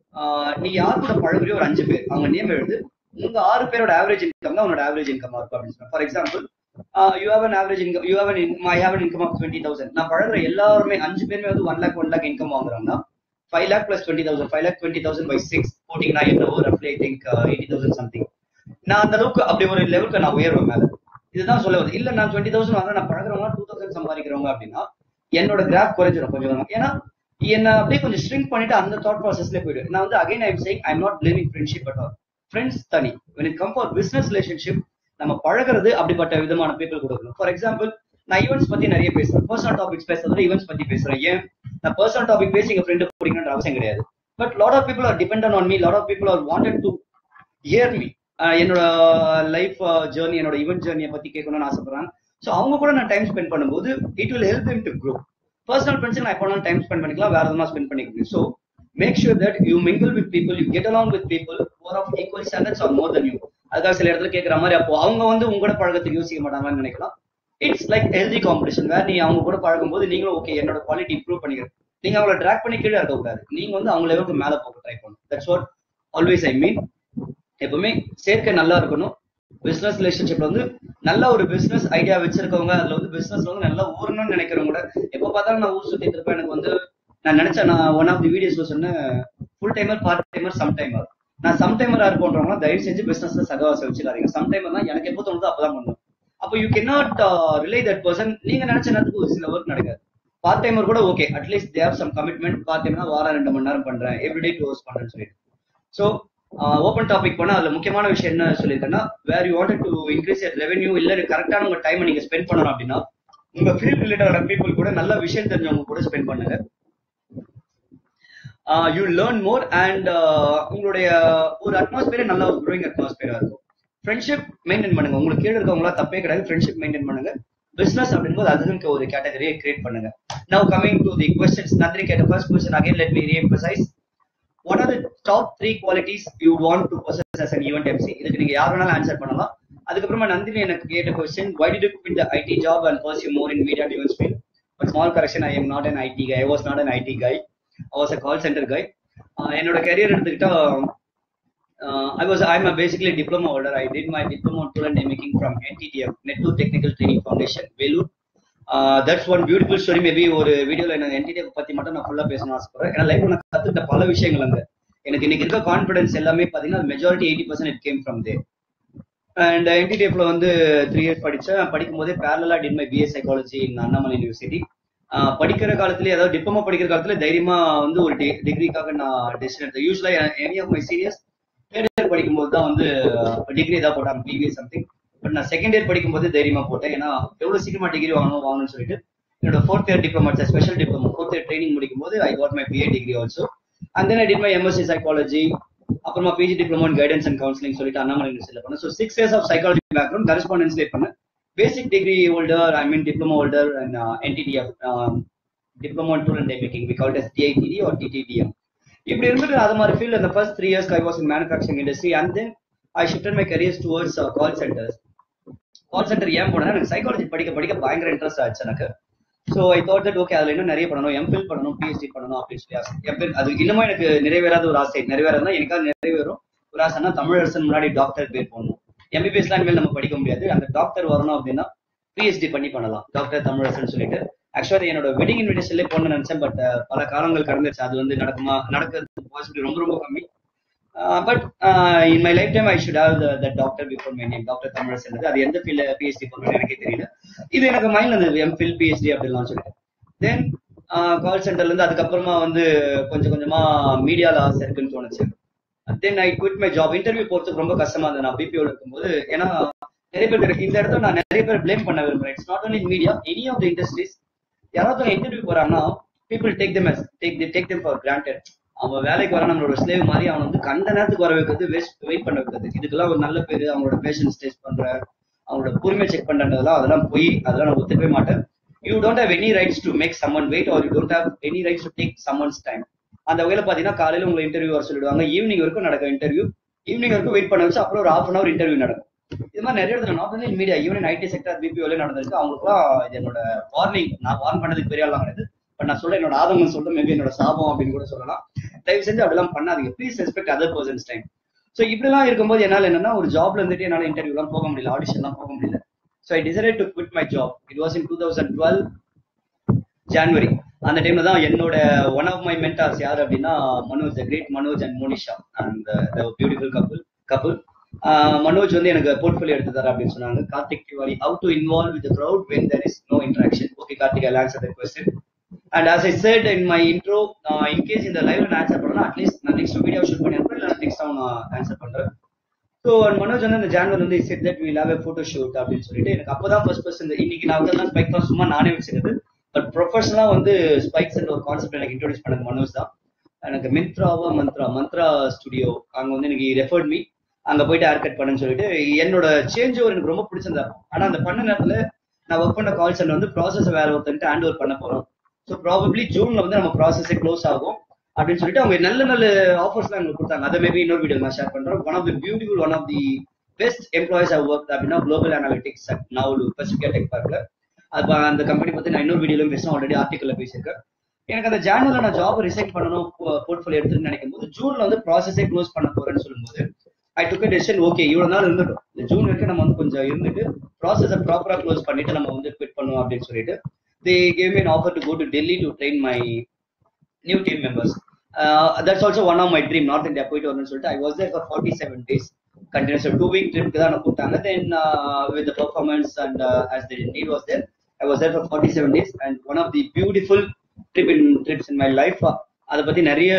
நீ யார் கூட பழகுறியோ ஒரு அஞ்சு பேர் அவங்க நேம் எழுது உங்க ஆறு பேரோட ஆவரேஜ் இன்கம் தான் உன்னோட ஆவரேஜ் இன்கம் இருக்கும் அப்படின்னு சொன்னா for example you have an average income you have an I have an income of twenty thousand நான் பழகுற எல்லாருமே அஞ்சு பேருமே வந்து one lakh one lakh income வாங்குறாங்கன்னா five lakh plus twenty thousand five lakh twenty thousand by six போட்டிங்கன்னா என்னவோ ரஃப்லி I think eighty thousand something நான் அந்த அளவுக்கு அப்படி ஒரு லெவலுக்கு நான் உயர்வேன் மேல இதுதான் சொல்ல வருது இல்ல நான் டுவெண்ட்டி தௌசண்ட் வாங்க நான் பழகிறவங்க டூ தௌசண்ட் சம்பாதிக்கிறவங்க அப்படின்னா என்னோட கிராஃப் குறைஞ்சிடும் கொஞ்சம் ஏன்னா என்ன அப்படியே கொஞ்சம் ஸ்ட்ரிங்க் பண்ணிட்டு அந்த தாட் ப்ராசஸ்ல போயிடும் நான் வந்து again I'm saying I'm not blaming friendship at all friends தனி when it come for business relationship நம்ம பழகிறது அப்படிப்பட்ட விதமான பீப்புள் கொடுக்கணும் ஃபார் எக்ஸாம்பிள் நான் ஈவெண்ட்ஸ் பத்தி நிறைய பேசுறேன் பர்சனல் டாபிக்ஸ் பேசுறத ஈவெண்ட்ஸ் பத்தி பேசுறேன் ஏன் நான் பர்சனல் டாபிக் பேசி எங்க ஃப்ரெண்டு பிடிக்கணுன்ற அவசியம் கிடையாது but lot of people are depend on me lot of people are wanted to hear me என்னோட லைஃப் ஜேர்னி என்னோட ஈவெண்ட் ஜேர்னியை பத்தி கேட்கணும்னு ஆசைப்படுறாங்க ஸோ அவங்க கூட நான் டைம் ஸ்பெண்ட் பண்ணும்போது it will help him to grow personal friends நான் எப்போ டைம் ஸ்பெண்ட் பண்ணிக்கலாம் வேற எதுவும் ஸ்பெண்ட் பண்ணிக்கலாம் so make sure that you mingle with people you get along with people or of equal standards R more than you அதுக்காக சில இடத்துல கேட்குற மாதிரி அப்போ அவங்க வந்து உங்களோட பழக்கத்துக்கு யோசிக்க மாட்டாங்கன்னு நினைக்கலாம் இட்ஸ் லைக் ஹெல்தி காம்படிஷன் வேற நீ அவங்க கூட பழகும் போது நீங்களும் ஓகே என்னோட குவாலிட்டி இம்ப்ரூவ் பண்ணிக்கிறேன் நீங்க அவங்கள ட்ராக் பண்ணி கீழே இருக்க கூடாது நீங்க வந்து அவங்க லெவலுக்கு மேல போக ட்ரை பண்ணணும் that's what always I mean எப்பவுமே சேர்க்கை நல்லா இருக்கணும் பிசினஸ் ரிலேஷன்ஷிப்ல வந்து நல்ல ஒரு பிசினஸ் ஐடியா வச்சிருக்கவங்க அதுல வந்து பிசினஸ்ல வந்து நல்லா ஊறணும்னு நினைக்கிறவங்க கூட எப்ப பார்த்தாலும் நான் ஊர் சுத்திட்டு இருப்பேன் எனக்கு வந்து நான் நினைச்சேன் நான் ஒன் ஆஃப் தி வீடியோஸ்ல சொன்னேன் full timer part timer some timer நான் சம் டைமரா இருப்போன்றவங்க தயவு செஞ்சு பிசினஸ்ல சகவாசம் வச்சுக்காதீங்க சம் டைமர் தான் எனக்கு எப்போ தோணுதோ அப்பதான் பண்ணுவேன் அப்போ you can not rely that person நீங்க நினைச்ச நேரத்துக்கு ஒரு சில ஒர்க் நடக்காது பார்ட் டைமர் கூட okay at least they've some commitment part டைம்னா வாரம் ரெண்டு மணி நேரம் பண்றேன் எவ்ரிடே டூ ஹவர்ஸ் பண்றேன்னு சொல்லிட்டு ஸோ ஓப்பன் டாபிக் போனா அதுல முக்கியமான விஷயம் என்ன சொல்லியிருக்கேன்னா where you wanted to increase your revenue இல்ல கரெக்டான உங்க டைமை நீங்க ஸ்பெண்ட் பண்ணணும் அப்படின்னா உங்க ஃபீல்ட் ரிலேட்டடான பீப்புள் கூட நல்ல விஷயம் தெரிஞ்சவங்க கூட ஸ்பெண்ட் பண்ணுங்க யூ லேர்ன் மோர் அண்ட் உங்களுடைய ஒரு அட்மாஸ்பியரே நல்ல ஒரு க்ரோயிங் அட்மாஸ்பியரா இருக்கும் ஃப்ரெண்ட்ஷிப் மெயின்டைன் பண்ணுங்க உங்களுக்கு கீழே இருக்கவங்களா தப்பே கிடையாது ஃப்ரெண்ட்ஷிப் மெயின்டைன் பண்ணுங்க பிசினஸ் அப்படிங்கும்போது அதுக்கு ஒரு கேட்டகரியை கிரியேட் பண்ணுங்க now coming to the questions Nandini கேட்ட first question again let me reemphasize what are the top three qualities you want to possess as an event MC இதுக்கு நீங்க யார் வேணாலும் ஆன்சர் பண்ணலாம் அதுக்கப்புறமா நந்தினி எனக்கு கேட்ட question why did you quit the IT job and pursue more in media டிவன்ஸ் field but small correction I am not an IT guy I was not an IT guy I was a call centre guy என்னோட career எடுத்துக்கிட்டா I was I am basically diploma holder I did my diploma tool and making from NTTF network technical training foundation Vellore that's one beautiful story maybe ஒரு வீடியோல எனக்கு என்டிடிஎஃப் பத்தி மட்டும் நான் ஃபுல்லா பேசணும் ஆசைப்படுறேன் ஏன்னா லைஃப் நான் கத்துக்கிட்ட பல விஷயங்கள் அங்க எனக்கு இன்னைக்கு இருக்க கான்பிடன்ஸ் எல்லாமே பாத்தீங்கன்னா majority eighty percent it came from the and என்டிடிஎஃப்ல வந்து த்ரீ இயர்ஸ் படிச்சேன் படிக்கும் போதே பேரலா did my BS psychology in Annamalai university படிக்கிற காலத்துல அதாவது டிப்ளமோ படிக்கிற காலத்துல தைரியமா வந்து ஒரு டிகிரிக்காக நான் டெசிஷன் எடுத்தேன் யூஸ்வலா any of my seniors third year படிக்கும்போது தான் வந்து டிகிரி தான் போட்டாங்க பிபிஏ சம்திங் பட் நான் செகண்ட் இயர் படிக்கும்போது தைரியமா போட்டேன் ஏன்னா எவ்வளவு சீக்கிரமா டிகிரி வாங்கணும் வாங்கணும்னு சொல்லிட்டு என்னோட fourth year diploma special diploma fourth year training முடிக்கும் போது I got my BA degree also and then I did my MSc psychology அப்புறமா PG diploma in guidance and counselling சொல்லிட்டு அண்ணாமலை யூனிவர்சிட்டியில் பண்ணேன் so six years of psychology background கரஸ்பாண்டன்ஸ்லேயே பண்ணேன் basic degree holder I mean diploma holder and NTTF diploma tool and making we called as DITT or DTTM இப்படி இருந்துட்டு அது மாதிரி field அந்த first three years I was in manufacturing industry and then I shifted my careers towards call centres call centre ஏன் போனேன்னா எனக்கு psychology படிக்க படிக்க பயங்கர இன்ட்ரெஸ்ட் ஆச்சு எனக்கு so I thought that okay அதுல இன்னும் நிறைய பண்ணணும் எம்ஃபில் பண்ணணும் பிஹெச்டி பண்ணணும் அப்படின்னு சொல்லி ஆசை எம்ஃபில் அது இன்னமும் எனக்கு நிறைவேறாத ஒரு ஆசை நிறைவேறதுனா எனக்காக நிறைவேறும் ஒரு ஆசைனா தமிழரசன் முன்னாடி டாக்டர் பேர் போடணும் எம்பிபிஎஸ்லாம் இனிமேல் நம்ம படிக்க முடியாது அந்த டாக்டர் வரணும் அப்படின்னா பிஹெச்டி பண்ணி பண்ணலாம் டாக்டர் தமிழரசன் சொல்லிட்டு ஆக்சுவலா என்னோட வெட்டிங் இன்விடேஷன்லேயே போன நினைச்சேன் பட் பல காலங்கள் கடந்துச்சு அது வந்து நடக்குமா நடக்கிறது பாசிபிலிட்டி ரொம்ப ரொம்ப கம்மி but in my life time I should have the doctor before my name doctor Tamilarasan அது எந்த ஃபீல்ட் பிஹெச்டி பண்ணணும் எனக்கே தெரியல இது எனக்கு மைண்ட்ல இருந்தது எம்ஃபில் பிஹெச்டி அப்படிலாம் சொல்லிட்டு தென் கால் சென்டர்ல இருந்து அதுக்கப்புறமா வந்து கொஞ்சம் கொஞ்சமா மீடியால ஆசை இருக்குன்னு தோணுச்சு then I quit my job interview போறதுக்கு ரொம்ப கஷ்டமா இருந்தது நான் பிபிஓல இருக்கும்போது ஏன்னா நிறைய பேர் இந்த இடத்துல நான் நிறைய பேர் பிளேம் பண்ண விரும்புறேன் it's not only media any of the industries யாராவது இன்டர்வியூ போறாங்கன்னா people take them take take them for granted அவன் வேலைக்கு வர நம்மளோட ஸ்லேவ் மாதிரி அவன் வந்து கண்ட நேரத்துக்கு வர வைக்கிறது வேஸ்ட் வெயிட் பண்ண வைக்கிறது இதுக்கெல்லாம் ஒரு நல்ல பேரு அவங்களோட பேஷன்ஸ் டெஸ்ட் பண்ற அவங்களோட பொறுமை செக் பண்றதெல்லாம் அதெல்லாம் போய் அதெல்லாம் நான் ஒத்துக்கவே மாட்டேன் you don't have any rights to make someone wait or you don't have any rights to take someone's time அந்த வகையில பாத்தீங்கன்னா காலையில உங்களை இன்டர்வியூ வர சொல்லிடுவாங்க ஈவினிங் வரைக்கும் நடக்கும் இன்டர்வியூ ஈவினிங் வரைக்கும் வெயிட் பண்ண வச்சு அப்புறம் ஒரு ஹாஃப் அன் அவர் இன்டர்வியூ நடக்கும் இது மாதிரி நிறைய இடத்துல not only media even IT sector பிபிஓல நடந்திருக்கு அவங்களுக்குலாம் இது என்னோட வார்னிங் நான் வார்ன் பண்ணதுக்கு பெரிய ஆளாம் கிடையாது பட் நான் சொல்ல என்னோட ஆதங்கம் சொல்ல மேபி என்னோட சாபம் அப்படின்னு கூட சொல்லலாம் தயவு செஞ்சு அப்படிலாம் பண்ணாதீங்க please respect other persons time so இப்படிலாம் இருக்கும்போது என்னால் என்னன்னா ஒரு ஜாப்ல இருந்துட்டு என்னால் இன்டர்வியூலாம் போக முடியல ஆடிஷன்லாம் போக முடியல so I decide to quit my job it was in two thousand twelve January அந்த டைம்ல தான் என்னோட ஒன் ஆஃப் மை மென்டார்ஸ் யார் அப்படின்னா Manoj the great Manoj and Monisha and beautiful couple couple Manoj வந்து எனக்கு போர்ட்ஃபோலியோ எடுத்து தர அப்படின்னு சொன்னாங்க Karthik Tiwari how to involve with crowd when there is no interaction okay Karthik I answer the question and as I said in my intro in case இந்த லைவ்ல நான் answer பண்ணா அட்லீஸ்ட் நான் நெக்ஸ்ட் வீடியோ ஷூட் பண்ணி அனுப்புறேன் இல்லை நெக்ஸ்ட் நான் ஆன்சர் பண்றேன் ஸோ மனோஜ் வந்து அந்த ஜான்வரி வந்து said that will have photo shoot அப்படின்னு சொல்லிட்டு எனக்கு அப்பதான் ஃபர்ஸ்ட் ஃபர்ஸ்ட் இந்த இன்னைக்கு நான் வந்து ஸ்பைக் தான் சும்மா நானே வச்சிருந்தது பட் ப்ரொஃபஷனலா வந்து ஸ்பைக்ஸ் ஒரு கான்செப்ட் எனக்கு இன்ட்ரோடியூஸ் பண்ணது மனோஜ் தான் எனக்கு மிந்த்ராவா மந்த்ரா மந்த்ரா ஸ்டுடியோ அங்க வந்து எனக்கு ரெஃபர்ட் மீ அங்க போயிட்டு ஹேர் கட் பண்ணுன்னு சொல்லிட்டு என்னோட சேஞ்ச் ஓவர் எனக்கு ரொம்ப பிடிச்சிருந்தா ஆனா அந்த பண்ண நேரத்துல நான் ஒர்க் பண்ண கால் சென்டர் வந்து ப்ராசஸ் வேற ஒருத்தன்ட்டு ஹேண்ட் ஓவர் பண்ண போறோம் ஸோ ப்ராபப்ளி ஜூன்ல வந்து நம்ம ப்ராசஸே க்ளோஸ் ஆகும் அப்படின்னு சொல்லிட்டு அவங்க நல்ல நல்ல ஆஃபர்ஸ்லாம் எங்களுக்கு கொடுத்தாங்க அதை மேபி இன்னொரு வீடியோ நான் ஷேர் பண்றேன் one of the beautiful one of the best employees I work அப்படின்னா global analytics Navalur Pacifica tech பார்க்ல அது அந்த கம்பெனி பத்தி நான் இன்னொரு வீடியோலும் பேசுறேன் ஆல்ரெடி ஆர்டிக்கல்ல பேசியிருக்கேன் எனக்கு அந்த ஜானுவரில் நான் ஜாப் ரிசைன் பண்ணணும் போர்ட்ஃபோலியோ எடுத்துன்னு நினைக்கும் போது ஜூன்ல வந்து ப்ராசஸே க்ளோஸ் பண்ண போறேன்னு சொல்லும்போது ஐ டுக் டெசிஷன் ஓகே இவ்வளவு நாள் இருந்துட்டோம் இந்த ஜூன் வரைக்கும் நம்ம வந்து கொஞ்சம் இருந்துட்டு ப்ராசஸை ப்ராப்பரா க்ளோஸ் பண்ணிட்டு நம்ம வந்து குவிட் பண்ணுவோம் அப்படின்னு சொல்லிட்டு they gave me offer to go to Delhi to train my new team members that's also one of my dream north India போயிட்டு வரணும்னு சொல்லிட்டு I was there for forty seven days continuous two week ட்ரிப்க்கு தான் கூப்பிட்டாங்க then with performance and as the need was there I was there for forty seven days and one of the beautiful trip in trips in my life அதை பத்தி நிறைய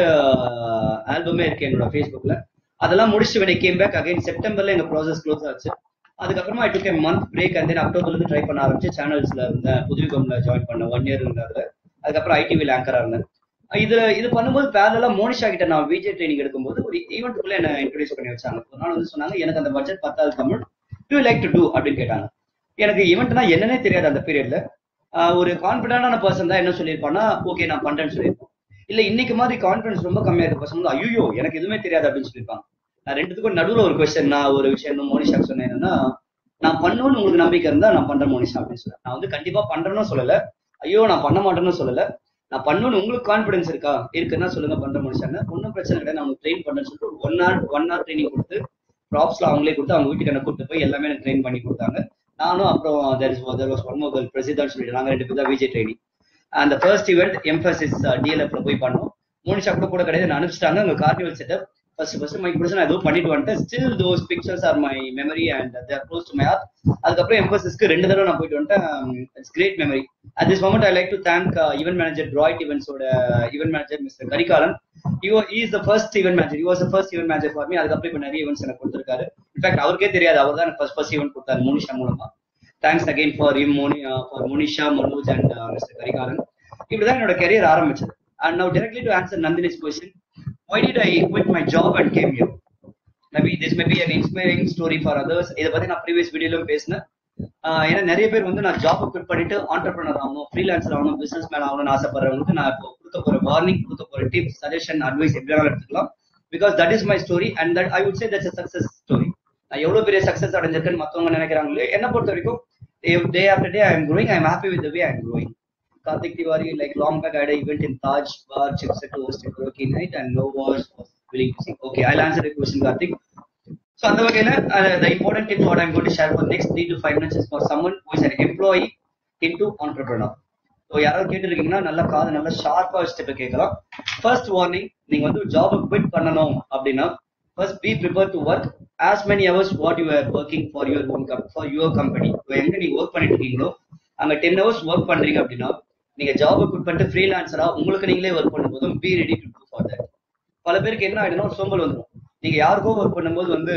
ஆல்பமே இருக்கு என்னோட ஃபேஸ்புக்ல அதெல்லாம் முடிச்சு when I came back again செப்டம்பர்ல எங்க ப்ராசஸ் க்ளோஸ் ஆச்சு அதுக்கப்புறமா I took a month break and then அக்டோபர்ல இருந்து ட்ரை பண்ண ஆரம்பிச்சு சேனல்ஸ்ல இருந்தேன் புதுவிகம்ல ஜாயின் பண்ண ஒன் இயர் இருந்ததுல அதுக்கப்புறம் ஐடிவில ஆங்கரா இருந்தேன் இது இது பண்ணும்போது பேரலா மோனிஷா கிட்ட நான் விஜய் ட்ரைனிங் எடுக்கும்போது ஒரு ஈவெண்ட்டுக்குள்ள என்ன இன்ட்ரோடியூஸ் பண்ணி வச்சாங்க ஒரு நாள் வந்து சொன்னாங்க எனக்கு அந்த பட்ஜெட் பத்தாவது Tamil to like to do அப்படின்னு கேட்டாங்க எனக்கு ஈவெண்ட்னா என்னன்னே தெரியாது அந்த பீரியட்ல ஒரு கான்பிடண்டான பர்சன் தான் என்ன சொல்லியிருப்பான்னா ஓகே நான் பண்றேன்னு சொல்லியிருப்போம் இல்ல இன்னைக்கு மாதிரி கான்பிடன்ஸ் ரொம்ப கம்மியா இருக்க பர்சன் வந்து ஐயோ எனக்கு எதுவுமே தெரியாது அப்படின்னு சொல்லியிருப்பாங்க நான் ரெண்டுத்துக்கும் நடுவுல ஒரு கொஸ்டின் நான் ஒரு விஷயம் மோனிஷா சொன்னேன் என்னன்னா நான் பண்ணுவேன்னு உங்களுக்கு நம்பிக்கை இருந்தா நான் பண்றேன் மோனிஷா அப்படின்னு சொல்லுவேன் நான் வந்து கண்டிப்பா பண்றேன்னு சொல்லல ஐயோ நான் பண்ண மாட்டேன்னு சொல்லல நான் பண்ணுவேன்னு உங்களுக்கு கான்பிடன்ஸ் இருக்கா இருக்குன்னா சொல்லுங்க பண்ற மனுஷாங்க ஒன்றும் பிரச்சனை கிடையாது நான் உங்களுக்கு ட்ரெயின் பண்றேன்னு சொல்லிட்டு ஒரு one hour one hour training கொடுத்து ப்ராப்ஸ்ல அவங்களே கொடுத்து அவங்க வீட்டுக்கு என்ன கூட்டு போய் எல்லாமே எனக்கு ட்ரெயின் பண்ணி கொடுத்தாங்க நானும் அப்புறம் there is there was one மோகல் பிரசிதான் சொல்லிட்டு நாங்க ரெண்டு பேர் தான் விஜய் ட்ரைனிங் அந்த ஃபர்ஸ்ட் ஈவெண்ட் எம்பசிஸ் டிஎல்எஃப்ல போய் பண்ணோம் மோனிஷா கூட கூட கிடையாது அனுப்பிச்சிட்டாங்க அங்க carnival setup first first mic பிடிச்சு நான் ஏதோ பண்ணிட்டு வந்துட்டேன் still those pictures are my memory and they're close to my heart அதுக்கப்புறம் எம்பசிஸ்க்கு ரெண்டு தடவை நான் போயிட்டு வந்துட்டேன் it's great memory at this moment I like to thank event manager ட்ராய்ட் ஈவெண்ட்ஸோட event manager mister Karikalan you is the first event manager you was the first event manager for me அதுக்கப்புறம் இப்போ நிறைய ஈவெண்ட்ஸ் எனக்கு கொடுத்துருக்காரு இன்ஃபேக்ட் அவருக்கே தெரியாது அவர் தான் எனக்கு ஃபர்ஸ்ட் ஃபர்ஸ்ட் ஈவெண்ட் கொடுத்தாரு மோனிஷா மூலமா thanks again for him Moni for Monisha Manoj and mister Karikalan இப்படிதான் என்னோட கெரியர் ஆரம்பிச்சது and now directly to answer Nandini's question why did I quit my job and came here? Maybe this may be an inspiring story for others. இதை பத்தி நான் previous வீடியோலும் பேசினேன் ஏன்னா நிறைய பேர் வந்து நான் ஜாப் குவிட் பண்ணிட்டு ஆண்டர்பிரினர் ஆகணும் ஃப்ரீலான்சர் ஆகணும் பிசினஸ் மேன் ஆகணும்னு ஆசைப்படுறவங்களுக்கு நான் இப்போ கொடுக்க போற வார்னிங் கொடுக்க போற டிப்ஸ் சஜஷன் அட்வைஸ் எப்படி வேணாலும் எடுத்துக்கலாம் because that is my story and that I would say that's success story நான் எவ்வளவு பெரிய சக்சஸ் அடைஞ்சிருக்கேன்னு மத்தவங்க நினைக்கிறாங்களே என்ன பொறுத்த வரைக்கும் day after day I am growing I am happy with way I am growing Karthik Tiwari, like long back, I had an event in Taj Bar, Chipset to host a karaoke night, and no was willing to sing. Okay, I'll answer the question, Karthik. So, அந்த வகையில the important tips what I'm going to share for next three to five minutes is for someone who is an employee into entrepreneur. So யாராவது கேட்டுருக்கீங்கன்னா நல்லா காது நல்லா ஷார்ப்பா வச்சுட்டு கேட்கலாம் ஃபர்ஸ்ட் வார்னிங் நீங்க வந்து ஜாப் குவிட் பண்ணணும் அப்படின்னா first be prepare to work as many hours what you are working for your own for your company எங்க நீங்க ஒர்க் பண்ணிட்டு இருக்கீங்களோ அங்க டென் ஹவர்ஸ் ஒர்க் பண்றீங்க அப்படின்னா நீங்க ஜாப் குட் பண்ணிட்டு ஃப்ரீலான்சரா உங்களுக்கு நீங்களே ஒர்க் பண்ணும்போதும் be ready to do for that பல பேருக்கு என்ன ஆயிடும்னா ஒரு சோம்பல் வந்துடும் நீங்க யாருக்கோ ஒர்க் பண்ணும்போது வந்து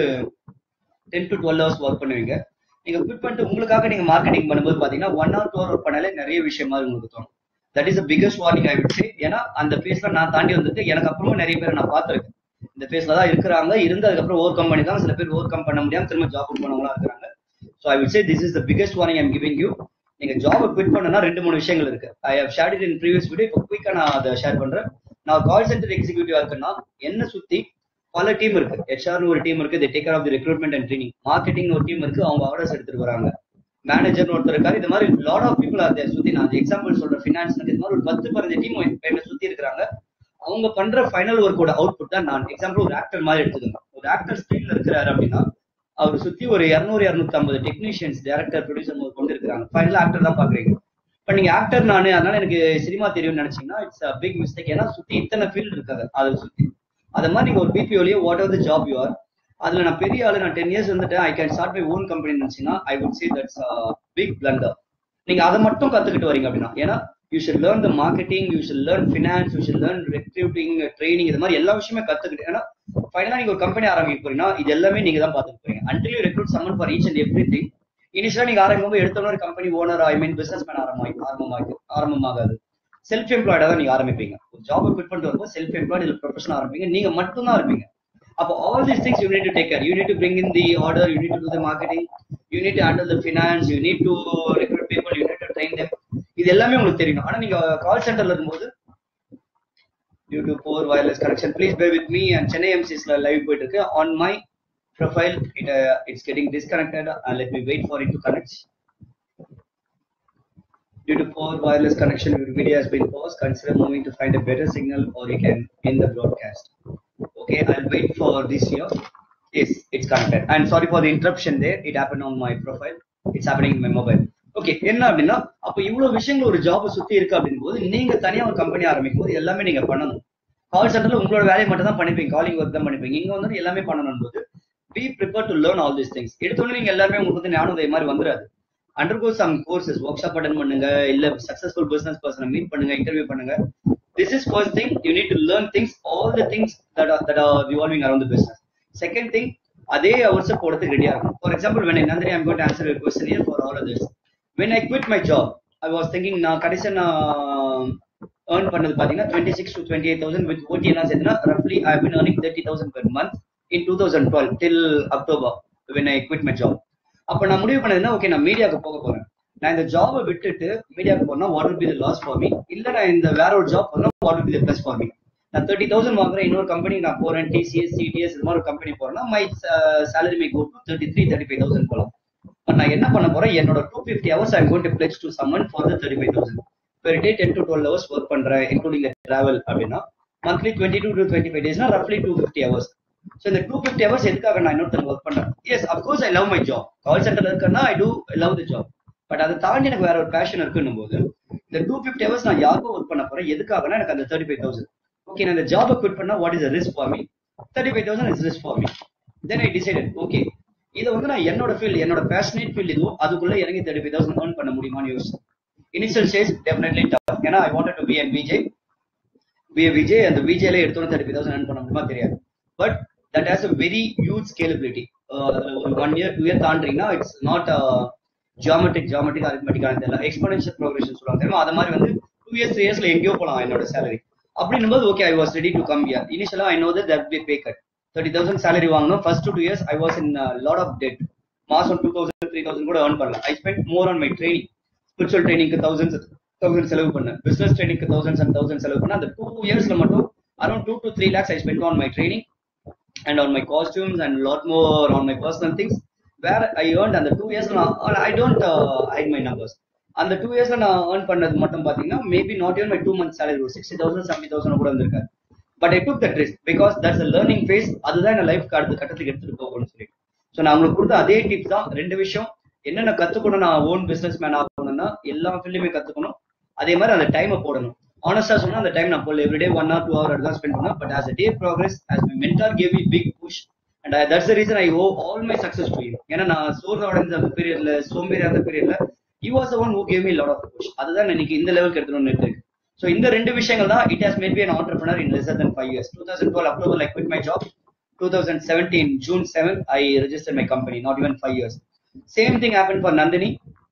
ten to twelve hours work பண்ணுவீங்க நீங்க குட் பண்ணிட்டு உங்களுக்காக நீங்க மார்க்கெட்டிங் பண்ணும்போது பாத்தீங்கன்னா one hour two hour work பண்ணாலே நிறைய விஷயமா உங்களுக்கு தோணும் that is biggest warning I would say ஏன்னா அந்த ஃபேஸ்ல நான் தாண்டி வந்துட்டு எனக்கு அப்புறமும் நிறைய பேர் நான் பார்த்துருக்கேன் இந்த ஃபேஸ்ல தான் இருக்கிறாங்க இருந்து அதுக்கப்புறம் ஓவர் கம் பண்ணிருக்காங்க சில பேர் ஓவர் கம் பண்ண முடியாம திரும்ப ஜாப் பண்ணவங்களா இருக்கிறாங்க so I would say this is the biggest warning I'm giving you நீங்க ஜாப் குவிட் பண்ணனா ரெண்டு மூணு விஷயங்கள் இருக்கு I have shared it in previous video இப்போ குயிக்கா நான் அதை ஷேர் பண்றேன் நான் கால் சென்டர் எக்ஸிக்யூட்டிவா இருக்குன்னா என்ன சுத்தி பல டீம் இருக்கு ஹெச்ஆர்னு ஒரு டீம் இருக்கு take care of the recruitment and training marketing ஒரு டீம் இருக்கு அவங்க ஆர்டர்ஸ் எடுத்துட்டு வராங்க மேனேஜர்னு ஒருத்தர் இருக்காரு இது மாதிரி லாட் ஆஃப் பீப்புள் ஆர் சுத்தி நான் எக்ஸாம்பிள் சொல்றேன் ஃபினான்ஸ் இது மாதிரி ஒரு பத்து பதினஞ்சு டீம் என்ன சுத்தி இருக்கிறாங்க அவங்க பண்ற ஃபைனல் ஒர்க்கோட அவுட்புட் தான் நான் எக்ஸாம்பிள் ஒரு ஆக்டர் மாதிரி எடுத்துக்கோங்க ஒரு ஆக்டர் ஸ்கிரீன்ல இருக்கிறாரு அப்படின்னா அவர் சுத்தி ஒரு இரநூறு இரநூத்தி ஐம்பது டெக்னீஷியன்ஸ் டேரக்டர் ப்ரொடியூசர் கொண்டு இருக்கிறாங்க ஃபைனல் ஆக்டர் தான் பாக்குறீங்க இப்ப நீங்க ஆக்டர் நானு அதனால எனக்கு சினிமா தெரியும்னு நினைச்சீங்கன்னா இட்ஸ் பிக் மிஸ்டேக் ஏன்னா சுத்தி இத்தனை ஃபீல்டு இருக்காது அதை சுத்தி அது மாதிரி நீங்க ஒரு பிபிஓலயே what are the job you are அதுல நான் பெரிய ஆளு நான் டென் இயர்ஸ் வந்துட்டேன் I can start my own company நினைச்சீங்கன்னா I would say that's big blunder நீங்க அதை மட்டும் கத்துக்கிட்டு வரீங்க அப்படின்னா ஏன்னா you should learn the marketing you should learn finance you should learn recruiting training இது மாதிரி எல்லா விஷயமே கத்துக்கிட்டு ஏன்னா ஃபைனலா நீங்க ஒரு கம்பெனி ஆரம்பிக்க போறீங்கன்னா இது எல்லாமே நீங்க தான் பாத்துக்க போறீங்க until you recruit someone for each and everything இனிஷியலா நீங்க ஆரம்பிக்கும் எடுத்தோட ஒரு company owner I mean business man ஆரம்பமாகி ஆரம்பமாக ஆரம்பமாகாது செல்ஃப் எம்ப்ளாய்டா தான் நீங்க ஆரம்பிப்பீங்க ஒரு ஜாப் குவிட் பண்ணிட்டு வரும்போது செல்ஃப் எம்ப்ளாய்டு இல்ல ப்ரொஃபஷனல் ஆரம்பிங்க நீங்க மட்டும் தான் இருப்பீங்க அப்போ all these things you need to take care you need to bring in the order you need to do the marketing you need to handle the finance you need to recruit people you need to train them இது எல்லாமே உங்களுக்கு தெரியும் ஆனா நீங்க call சென்டர்ல இருக்கும்போது due to poor wireless connection please bear with me and Chennai எம்சிஸ்ல live போயிட்டு இருக்கு on my profile. It uh, it's getting disconnected. Uh, let me wait for it to connect. Due to poor wireless connection, your video has been paused. Consider moving to find a better signal, or you can end the broadcast. Okay, I'll wait for this here. Yes, it's connected. And sorry for the interruption there. It happened on my profile. It's happening in my mobile. Okay என்ன அப்படின்னா அப்ப இவ்வளவு விஷயங்கள் ஒரு job சுத்தி இருக்கு அப்படின் போது நீங்க தனியா ஒரு கம்பெனி ஆரம்பிக்கும் போது எல்லாமே நீங்க பண்ணணும் கால் சென்டர்ல உங்களோட வேலையை மட்டும் தான் பண்ணிப்பீங்க காலிங் ஒர்க் தான் பண்ணிப்பீங்க இங்க வந்து எல்லாமே பண்ணணும் போது be prepare to learn all this things எடுத்தோடனே நீங்க எல்லாமே உங்களுக்கு வந்து ஞானோதய மாதிரி வந்துடாது undergo some courses workshop attend பண்ணுங்க இல்ல சக்சஸ்ஃபுல் பிசினஸ் பர்சனை மீட் பண்ணுங்க இன்டர்வியூ பண்ணுங்க this is first thing you need to learn things all the things that are that are revolving around the business second thing அதே hours போடுறதுக்கு ரெடியா இருக்கும் for example when நந்திரி I'm got answer question here for all others when I quit my job I was thinking நான் கடைசி நான் earn பண்ணது பாத்தீங்கன்னா twenty six to twenty eight thousand with OT எல்லாம் சேர்த்துனா ரஃப்லி I been earning thirty thousand per month in two thousand twelve till October when I quit my job அப்ப நான் முடிவு பண்ணதுன்னா ஓகே நான் மீடியாவுக்கு போக போறேன் நான் இந்த ஜாபை விட்டுட்டு மீடியாவுக்கு போனா what will be the loss for me இல்ல நான் இந்த வேற ஒரு ஜாப் பண்ணா what will be the plus for me நான் தேர்ட்டி தௌசண்ட் வாங்குறேன் இன்னொரு கம்பெனி நான் போறேன் டிசிஎஸ் சிடிஎஸ் இது மாதிரி ஒரு கம்பெனி போறேன்னா my salary may go to thirty three thirty five thousand போகலாம் பட் நான் என்ன பண்ண போறேன் என்னோட two fifty hours I'm going to place to someone for the thirty five thousand per day ten to twelve hours work பண்றேன் including travel அப்படின்னா monthly twenty two to twenty five டேஸ்னா ரஃப்லி டூ ஃபிஃப்டி ஹவர்ஸ் ஸோ இந்த two fifty hours எதுக்காக நான் இன்னொருத்தங்க work பண்றேன் yes of course I love my job call சென்டர்ல இருக்கேன்னா I do love the job but அதை தாண்டி எனக்கு வேற ஒரு பேஷன் இருக்குன்னும் போது இந்த டூ ஃபிஃப்டி ஹவர்ஸ் நான் யாருக்கும் ஒர்க் பண்ண போறேன் எதுக்காகனா எனக்கு அந்த தேர்ட்டி ஃபைவ் தௌசண்ட் ஓகே நான் இந்த ஜாபை குவிட் பண்ணா what is risk for me thirty five thousand is risk for me then I decided okay இதை வந்து நான் என்னோட ஃபீல்ட் என்னோட பேஷனேட் ஃபீல்ட் இதுவோ அதுக்குள்ள இறங்கி தேர்ட்டி ஃபைவ் தௌசண்ட் ஏர்ன் பண்ண முடியுமான்னு யோசிச்சேன் இனிஷியல் ஸ்டேஜ் டெஃபினெட்லி டஃப் ஏன்னா I wanted to be and Vijay be Vijay அந்த விஜய்ல எடுத்தோன்னு தேர்ட்டி ஃபைவ் தௌசண்ட் ஏர்ன் பண்ண முடியுமா தெரியாது but that has a very huge scalability ஒரு ஒன் இயர் டூ இயர் தாண்டிங்கன்னா இட்ஸ் நாட் ஜியாமெட்ரிக் ஜியாமெட்ரிக் அரித்மெட்டிக்கான தெரியல எக்ஸ்பனன்ஷியல் ப்ரோக்ரஷன் சொல்லுவாங்க தெரியுமா அது மாதிரி வந்து டூ இயர்ஸ் த்ரீ இயர்ஸ்ல எங்கேயோ போகலாம் என்னோட சேலரி அப்படின்னும் போது okay I was ready to come here இனிஷியலா I know that be pay cut thirty thousand salary வாங்கணும் first two years I was in lot of debt மாசம் டூ தௌசண்ட் த்ரீ தௌசண்ட் கூட ஏர்ன் பண்ணல I spend more on my training spiritual ட்ரைனிங்க்கு thousand thousand செலவு பண்ணேன் business ட்ரைனிங்க்கு thousands and thousand செலவு பண்ணேன் அந்த டூ இயர்ஸ்ல மட்டும் around two to three lakhs I spend on my training and on my costumes and lot more on my personal things where I earn அந்த two years I don't hide my numbers அந்த two இயர்ஸ்ல நான் earn பண்ணது மட்டும் பாத்தீங்கன்னா maybe not even my two month salary ஒரு sixty thousand seventy thousand கூட வந்திருக்காரு but I took that risk because that's learning phase அதுதான் என் லைஃப் அடுத்த கட்டத்துக்கு எடுத்துட்டு போகணும்னு சொல்லிட்டு ஸோ நான் உங்களுக்கு கொடுத்த அதே டிப் தான் ரெண்டு விஷயம் என்னென்ன கத்துக்கணும் நான் ஓன் பிசினஸ் மேன் ஆகணும்னா எல்லா ஃபீல்டுமே கத்துக்கணும் அதே மாதிரி அந்த டைமை போடணும் ஆனஸ்டா சொன்னா அந்த டைம் நான் போல everyday one or two hour தான் ஸ்பெண்ட் பண்ணேன் but as a day progress as my mentor gave me big push and that's the reason I owe all my success to you ஏன்னா நான் சோர்ஸ் அடைஞ்ச அந்த பீரியட்ல சோம்பேறி அந்த பீரியட்ல you was one who gave me lot of push அதுதான் இன்னைக்கு இந்த லெவலுக்கு எடுத்துட்டு இருக்கு ஸோ இந்த ரெண்டு விஷயங்கள் தான் it has made be an entrepreneur in lesser than five years two thousand twelve October like quit my job two thousand seventeen June seven I register my company not even five years same thing happen for Nandini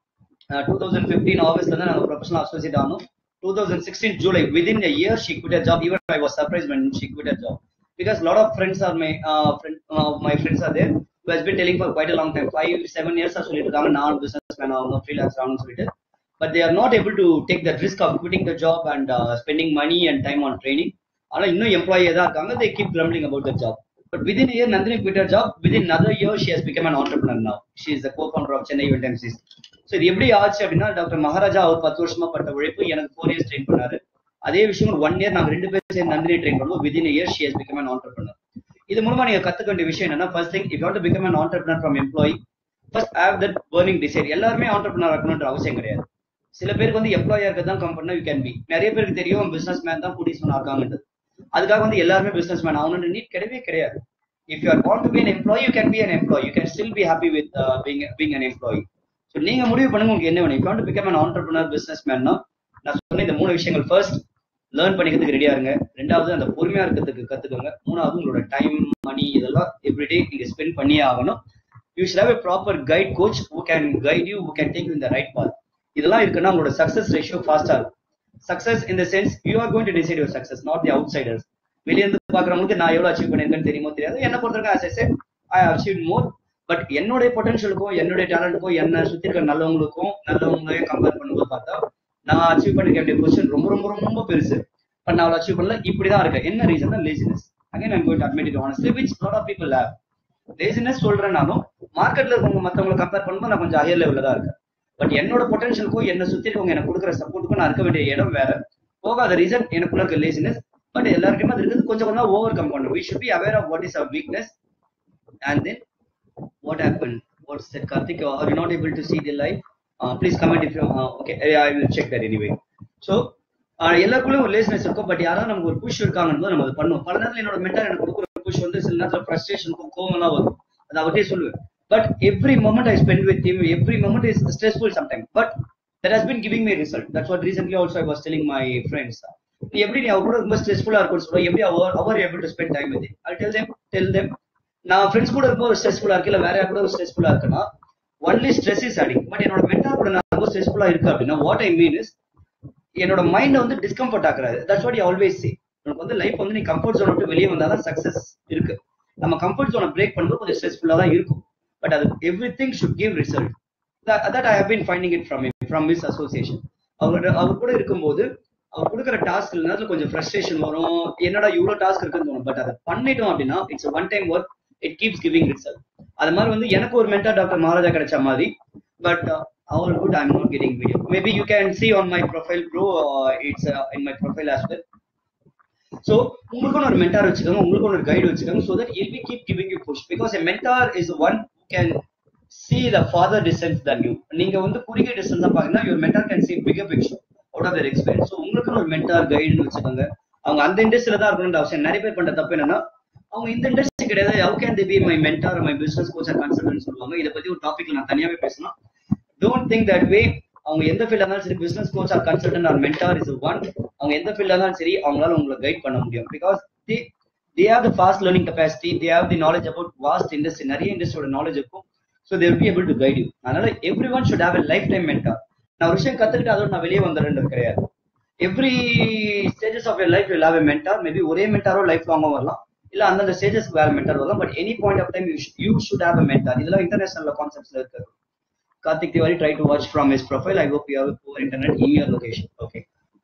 two thousand fifteen ஆகஸ்ட்ல தான் நாங்கள் professional associate ஆனோம் two thousand sixteen July within a year she quit job even I was surprise when she quit her job because lot of friends are my uh, friend, uh, my friends are there who has been telling for quite a long time five seven years ஆ சொல்லிட்டு இருக்காங்க நான் businessman ஆகணும் freelance ஆகணும்னு சொல்லிட்டு but they are not able to take the risk of quitting the job and spending money and time on training ஆனா இன்னும் employee தான் இருக்காங்க they keep grumbling about the job but within year Nandini quit her job within another year she has become an entrepreneur now she is the co-founder of chennai event MCs so இது எப்படி ஆச்சு அப்படின்னா doctor Maharaja அவர் பத்து வருஷமா பட்ட உழைப்பு எனக்கு four years train பண்ணாரு அதே விஷயம் ஒன் இயர் நாங்க ரெண்டு பேரும் சேர்ந்து நந்தினி ட்ரெயின் பண்ணுவோம் within year she has become an entrepreneur இது மூலமா நீங்க கத்துக்க வேண்டிய விஷயம் என்னன்னா first thing if to become an entrepreneur from employee first have that burning desire எல்லாருமே ஆண்டர்பனர் இருக்கணும்ன்ற அவசியம் கிடையாது சில பேருக்கு வந்து எம்ப்ளாயா இருக்க தான் கம்பெனி யூ கேன் பி நிறைய பேருக்கு தெரியும் பிசினஸ் மேன் தான் புடிஸ் மேன் ஆகாங்கன்றது அதுக்காக வந்து எல்லாருமே பிசினஸ் மேன் ஆகணும்னு நீட் கிடையவே கிடையாது if you are want to be an employee you can be an employee you can still be happy with being being an employee so நீங்க முடிவு பண்ணுங்க உங்களுக்கு என்ன வேணும் if to become an entrepreneur business மேன்னா நான் சொன்ன இந்த மூணு விஷயங்கள் ஃபர்ஸ்ட் லேர்ன் பண்ணிக்கிறதுக்கு ரெடியா இருங்க ரெண்டாவது அந்த பொறுமையா இருக்கிறதுக்கு கத்துக்கோங்க மூணாவது உங்களோட டைம் மணி இதெல்லாம் எவ்ரிடே நீங்க ஸ்பெண்ட் பண்ணியே ஆகணும் you should have a proper guide coach who can guide you who can take you இந்த ரைட் பாத் இதெல்லாம் இருக்குன்னா உங்களோட சக்சஸ் ரேஷியோ ஃபாஸ்டா இருக்கும் சக்சஸ் இந்த sense you are going to decide your success not the outsiders வெளியே இருந்து பாக்குறவங்களுக்கு நான் எவ்வளவு அச்சீவ் பண்ணிருக்கேன்னு தெரியுமோ தெரியாது என்ன பொறுத்தவரைக்கும் ஐ அச்சீவ் மோர் பட் என்னுடைய பொட்டன்ஷியலுக்கும் என்னுடைய டேலண்ட்டுக்கும் என்ன சுத்தி இருக்க நல்லவங்களுக்கும் நல்லவங்களையும் கம்பேர் பண்ணும்போது பார்த்தா நான் அச்சீவ் பண்ணிக்க வேண்டிய பொசிஷன் ரொம்ப ரொம்ப ரொம்ப பெருசு பட் நான் அச்சீவ் பண்ணல இப்படிதான் இருக்கேன் என்ன reason laziness again I'm going to admit it honestly which lot of people have laziness சொல்றேன்னாலும் மார்க்கெட்ல இருக்கவங்க மத்தவங்களை கம்பேர் பண்ணும்போது நான் கொஞ்சம் ஹையர் லெவல்ல தான் இருக்கேன் பட் என்னோட பொட்டன்ஷியலுக்கும் என்ன சுத்தி இருக்கவங்க எனக்கு கொடுக்குற சப்போர்ட்டுக்கும் நான் இருக்க வேண்டிய இடம் வேற போகாத ரீசன் எனக்குள்ள இருக்க லேசினஸ் பட் எல்லாருக்குமே அது இருக்குது கொஞ்சம் கொஞ்சம் ஓவர் கம் பண்ணணும் we should be aware of what is our weakness and then what happened what's that karthik are you not able to see the live uh, please comment if you uh, okay i will check that anyway so எல்லாருக்குள்ளயும் ஒரு laziness இருக்கும் but யாராவது நமக்கு ஒரு push இருக்காங்கன்னு நம்ம அது பண்ணுவோம் பல நேரத்தில் என்னோட மென்டர் எனக்கு கொடுக்குற புஷ் வந்து சில நேரத்தில் ஃப்ரஸ்ட்ரேஷனுக்கும் கோவம்லாம் வரும் அது அவர்கிட்டே சொல்லுவேன் but every moment I spend with him every moment is stressful sometime but that has been giving my result that's what recently also I was telling my friends நீ எப்படி நீ அவர் கூட ரொம்ப ஸ்ட்ரெஸ்ஃபுல்லா இருக்கும்னு சொல்லுவோம் எப்படி அவர் அவர் able to spend time with I tell them tell them நான் ஃப்ரெண்ட்ஸ் கூட ரொம்ப ஸ்ட்ரெஸ்ஃபுல்லா இருக்கு இல்ல வேற யார் கூட ஸ்ட்ரெஸ்ஃபுல்லா இருக்குன்னா only stress is adding but என்னோட மென்டார் கூட நான் ரொம்ப ஸ்ட்ரெஸ்ஃபுல்லா இருக்கு அப்படின்னா வாட் ஐ மீன் இஸ் என்னோட மைண்ட் வந்து டிஸ்கம்ஃபர்ட் ஆக்குறாரு that's what you always say உனக்கு வந்து லைஃப் வந்து நீ கம்ஃபர்ட் ஜோன் விட்டு வெளியே வந்தாதான் சக்சஸ் இருக்கு நம்ம கம்ஃபர்ட் ஜோனை பிரேக் பண்ணும்போது கொஞ்சம் ஸ்ட்ரெஸ்ஃபுல்லா தான் இருக்கும் பட் அது everything should give result that I have been finding it from from miss association அவர் அவர் கூட இருக்கும்போது அவர் கொடுக்குற டாஸ்க் நேரத்தில் கொஞ்சம் ஃப்ரஸ்ட்ரேஷன் வரும் என்னடா இவ்வளோ டாஸ்க் இருக்குன்னு தோணும் பட் அதை பண்ணிட்டோம் அப்படின்னா it's one time work it keeps giving result அது மாதிரி வந்து எனக்கு ஒரு மென்டர் டாக்டர் மகாராஜா கிடைச்ச மாதிரி but our good I'm not getting video maybe you can see on my profile bro it's in my profile as well so உங்களுக்கும் ஒரு mentor வச்சுக்கோங்க உங்களுக்கும் ஒரு கைடு வச்சுக்கோங்க so that will be keep giving you push because a mentor is one can see the farther distance than you நீங்க வந்து குறுகிய distance தான் பாத்தீங்கன்னா your mentor can see bigger picture out of their experience so உங்களுக்குன்னு ஒரு mentor கைடுன்னு வச்சுக்கோங்க அவங்க அந்த இண்டஸ்ட்ரியில தான் இருக்கணும்ன்ற அவசியம் நிறைய பேர் பண்ற தப்பு என்னன்னா அவங்க இந்த இண்டஸ்ட்ரி கிடையாது how can the be my mentor my business coach and consultant சொல்லுவாங்க இதை பத்தி ஒரு டாபிக்ல நான் தனியாவே பேசணும் டோன்ட் திங்க் தட் வே அவங்க எந்த ஃபீல்டா இருந்தாலும் சரி business coach or consultant or mentor is one அவங்க எந்த ஃபீல்டா இருந்தாலும் சரி அவங்களால உங்களை கைட் பண்ண முடியும் because the they have the fast learning capacity they have the knowledge about vast industry நிறைய இண்டஸ்ட்ரியோட நாலேஜ் இருக்கும் so there be able to guide you அதனால everyone should have a lifetime mentor நான் ஒரு விஷயம் கத்துக்கிட்டு அதோட நான் வெளியே வந்துடுறது கிடையாது every stages of your life you have a mentor maybe ஒரே மென்டாரோ லைஃப் லாங்கும் வரலாம் இல்ல அந்தந்த ஸ்டேஜஸ்க்கு வேற மென்டார் வரலாம் but any point of time you should have a mentor இதெல்லாம் இன்டர்நேஷனல் கான்செப்ட்ஸ்ல இருக்கு Karthik Tiwari try to watch from his profile. I hope you have poor internet in your location. Okay.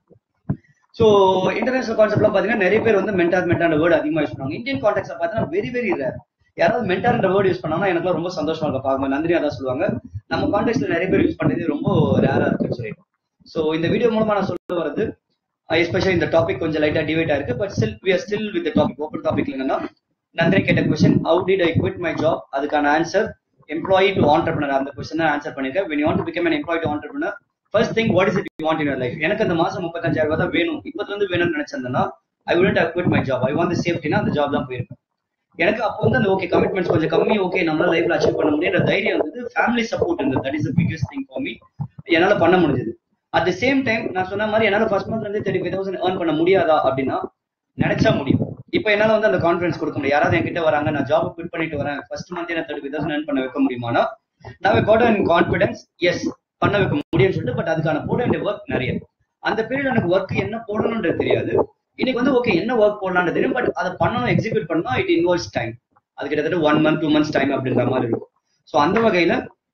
So international கான்செப்ட்லாம் பார்த்தீங்கன்னா நிறைய பேர் வந்து mentor mentor word அதிகமாக use பண்ணுவாங்க இந்தியன் கான்டெக்ட்ல பார்த்தீங்கன்னா வெரி வெரி ரேர் யாராவது மென்டார்ன்ற வேர்டு யூஸ் பண்ணாங்கன்னா எனக்கு ரொம்ப சந்தோஷமா இருக்கும் பார்க்கும்போது நந்தினி அதான் சொல்லுவாங்க நம்ம கான்டெக்ட்ல நிறைய பேர் யூஸ் பண்ணது ரொம்ப ரேரா இருக்குன்னு சொல்லிட்டு ஸோ இந்த வீடியோ மூலமா நான் சொல்ல வரது எஸ்பெஷலி இந்த டாபிக் கொஞ்சம் லைட்டா டிவைட் ஆயிருக்கு but still we are still with topic open topic என்னன்னா நந்தினி கேட்ட question how did I quit my job அதுக்கான ஆன்சர் எம்ப்ளாயி டு ஆண்டர்பனர் அந்த கொஸ்டின் தான் ஆன்சர் பண்ணிருக்கேன் when you want to become an employee to entrepreneur first thing what is it you want in your life எனக்கு அந்த மாசம் முப்பத்தஞ்சாயிரம் ரூபாய் தான் வேணும் இப்பத்துல இருந்து வேணும்னு நினைச்சிருந்தேன்னா ஐ wouldn't have quit my job i want the சேஃப்டினா அந்த ஜாப் தான் போயிருப்பேன் எனக்கு அப்போ வந்து அந்த ஓகே கமிட்மெண்ட்ஸ் கொஞ்சம் கம்மி ஓகே நம்மளால லைஃப்ல அச்சீவ் பண்ண முடியுன்ற தைரியம் வந்து ஃபேமிலி சப்போர்ட் இருந்தது that is biggest thing for me என்னால பண்ண முடிஞ்சது அட் த சேம் டைம் நான் சொன்ன மாதிரி என்னால ஃபர்ஸ்ட் மந்த்ல இருந்து தேர்ட்டி ஃபைவ் தௌசண்ட் ஏர்ன் பண்ண முடியாதா அப்படின்னா நினைச்சா முடியும் இப்போ என்னால வந்து அந்த கான்ஃபிடன்ஸ் கொடுக்க முடியும் யாராவது என்கிட்ட வராங்க நான் ஜாப் குவிட் பண்ணிட்டு வரேன் ஃபர்ஸ்ட் மந்த் என்ன தேர்ட்டி ஃபைவ் தௌசண்ட் ஏர்ன் பண்ண வைக்க முடியுமானா நான் காட் அண்ட் கான்ஃபிடன்ஸ் எஸ் பண்ண வைக்க முடியும்னு சொல்லிட்டு பட் அதுக்கான போட வேண்டிய ஒர்க் நிறைய அந்த பீரியட் எனக்கு ஒர்க் என்ன போடணும்ன்றது தெரியாது இன்னைக்கு வந்து ஓகே என்ன ஒர்க் போடலாம்னு தெரியும் பட் அதை பண்ணணும் எக்ஸிக்யூட் பண்ணணும் இட் இன்வால்வ்ஸ் டைம் அது கிட்டத்தட்ட one month two months time அப்படின்ற மாதிரி இருக்கும் ஸோ அந்த வகையில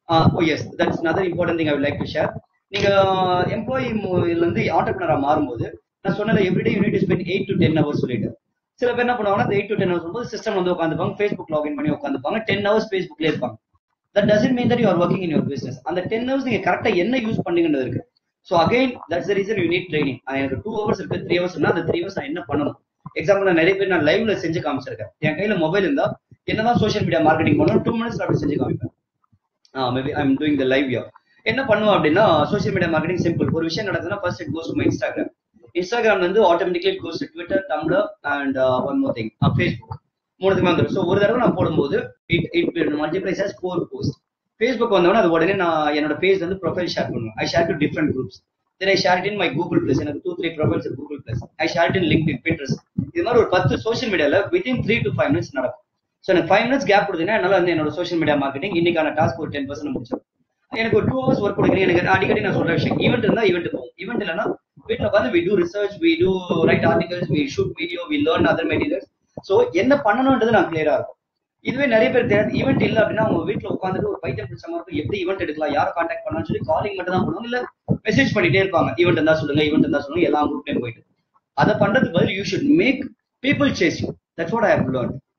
oh yes that's another important thing I like to share நீங்க எம்ப்ளாயி இருந்து ஆண்டர்பிரினரா மாறும்போது நான் சொன்னது everyday you need spend eight to ten hours சொல்லிட்டு சில பேர் என்ன பண்ணுவாங்கன்னா எயிட் டு டென் ஹவர்ஸ் போது சிஸ்டம் வந்து உட்காந்துப்பாங்க ஃபேஸ்புக் லாகின் பண்ணி உட்காந்துப்பாங்க டென் ஹவர்ஸ் ஃபேஸ்புக்லேயே இருப்பாங்க that doesn't mean that you are working in your business அந்த டென் ஹவர்ஸ் நீங்க கரெக்டா என்ன யூஸ் பண்ணீங்கன்றது இருக்கு so again that's the reason you need training எனக்கு டூ ஹவர்ஸ் இருக்கு த்ரீ ஹவர்ஸ்னா அந்த த்ரீ ஹவர்ஸ் நான் என்ன பண்ணணும் எக்ஸாம்பிள் நான் நிறைய பேர் நான் லைவ்ல செஞ்சு காமிச்சிருக்கேன் என் கையில மொபைல் இருந்தா என்னதான் சோஷியல் மீடியா மார்க்கெட்டிங் பண்ணணும் டூ மினிட்ஸ் அப்படி செஞ்சு காமிப்பேன் maybe I am doing the live yeah என்ன பண்ணுவோம் அப்படின்னா சோஷியல் மீடியா மார்க்கெட்டிங் சிம்பிள் ஒரு விஷயம் நடக்குதுன்னா first it goes to my Instagram Instagram வந்து automatically goes to Twitter Tumblr and one more thing Facebook மூணுத்துமே வந்துடும் ஸோ ஒரு தடவை நான் போடும்போது it it multiplies as four post Facebook வந்தோடனே அது உடனே நான் என்னோட பேஜ் வந்து ப்ரொஃபைல் ஷேர் பண்ணுவேன் I share to different groups then I share in my Google plus எனக்கு two three profiles Google plus I share in LinkedIn Pinterest இது மாதிரி ஒரு பத்து சோஷியல் மீடியால within three to five minutes நடக்கும் so எனக்கு five minutes gap கொடுத்தீங்கன்னா என்னால் வந்து என்னோட சோஷியல் மீடியா மார்க்கெட்டிங் இன்னைக்கான டாஸ்க் ஒரு டென் பர்சன்ட் முடிச்சிடும் எனக்கு ஒரு டூ ஹவர்ஸ் ஒர்க் கொடுக்குறீங்க எனக்கு அடிக்கடி நான் சொல்ற விஷயம் ஈவெண்ட் இருந்தா ஈவெண்ட் போகும் ஈவெண்ட் இல்லைன்னா வீட்டில் உட்காந்து we do research we do write articles we shoot video we learn other materials so என்ன பண்ணணுன்றது நான் கிளியரா இருக்கும் இதுவே நிறைய பேர் தெரியாது ஈவெண்ட் இல்ல அப்படின்னா அவங்க வீட்டுல உட்காந்துட்டு ஒரு பைத்தியம் பிடிச்ச மாதிரி எப்படி ஈவெண்ட் எடுக்கலாம் யாரை கான்டாக்ட் பண்ணலாம்னு சொல்லி காலிங் மட்டும் தான் பண்ணுவாங்க இல்ல மெசேஜ் பண்ணிட்டே இருப்பாங்க ஈவெண்ட் இருந்தா சொல்லுங்க ஈவெண்ட் இருந்தா சொல்லுங்க எல்லா குரூப்லயும் போயிட்டு அதை பண்றதுக்கு பதில் you should make people chase you that's what I have learn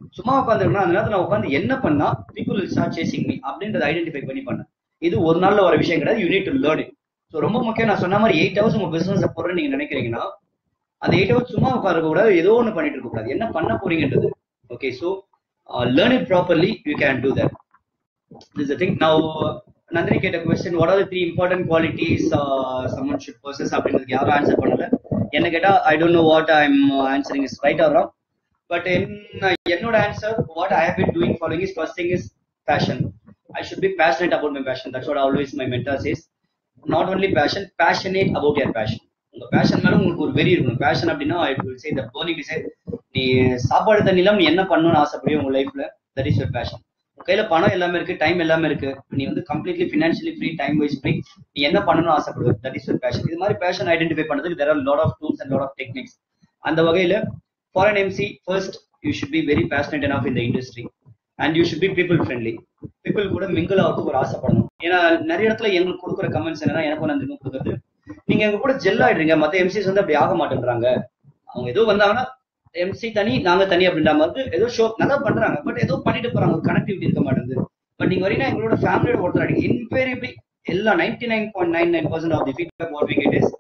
சும்மா உட்காந்துருக்கணும் அந்த நேரத்துல நான் உட்காந்து என்ன பண்ணா people will start chasing me அப்படின்றத ஐடென்டிஃபை பண்ணி பண்ணேன் இது ஒரு நாள்ல வர விஷயம் கிடையாது you need to learn it so ரொம்ப முக்கியம் நான் சொன்ன மாதிரி எயிட் ஹவர்ஸ் உங்க பிசினஸ் போறேன்னு நீங்க நினைக்கிறீங்கன்னா அந்த எயிட் ஹவர்ஸ் சும்மா உட்கார கூடாது ஏதோ ஒன்று பண்ணிட்டு இருக்க கூடாது என்ன பண்ண போறீங்கன்றது okay so learn it properly you can do that this is the thing. Now, uh, Nandini get a question. What are the three important qualities uh, someone should possess? அப்படின்றதுக்கு யாரும் ஆன்சர் பண்ணல என்ன கேட்டா I don't know what I am answering is right or wrong but என்னோட answer what I have been doing following is first thing is passion I should be passionate about my passion that's what always my mentor says not only passion passionate about your passion உங்க passion மேல உங்களுக்கு ஒரு வெறி இருக்கணும் passion அப்படின்னா I will say the burning desire நீ சாப்பாடு தண்ணிலாம் நீ என்ன பண்ணணும்னு ஆசைப்படுறியோ உங்க லைஃப்ல தட் இஸ் யுவர் பேஷன் கையில பணம் எல்லாமே இருக்கு டைம் எல்லாமே இருக்கு நீ வந்து completely financially free time wise free நீ என்ன பண்ணணும்னு ஆசைப்படுவ தட் இஸ் யுவர் பேஷன் இது மாதிரி பேஷன் ஐடென்டிஃபை பண்ணதுக்கு there are lot of tools and lot of techniques அந்த வகையில for an MC first you should be very passionate enough in the industry and you should be people friendly people கூட mingle ஆகிறதுக்கு ஒரு ஆசைப்படணும் ஏன்னா நிறைய இடத்துல எங்களுக்கு கொடுக்குற கமெண்ட்ஸ் என்னன்னா எனக்கு நன்றி கொடுக்குறது நீங்க எங்க கூட ஜெல் ஆயிடுறீங்க மத்த எம்சிஸ் வந்து அப்படி ஆக மாட்டேன்றாங்க அவங்க ஏதோ வந்தாங்கன்னா எம்சி தனி நாங்க தனி அப்படின்ற மாதிரி ஏதோ ஷோ நல்லா பண்றாங்க பட் ஏதோ பண்ணிட்டு போறாங்க ஒரு கனெக்டிவிட்டி இருக்க மாட்டேங்குது பட் நீங்க வரீங்கன்னா எங்களோட ஃபேமிலியோட ஒருத்தர் அடிங்க இன்வேரியபிளி எல்லா ninety nine point nine nine percent of the feedback what we get is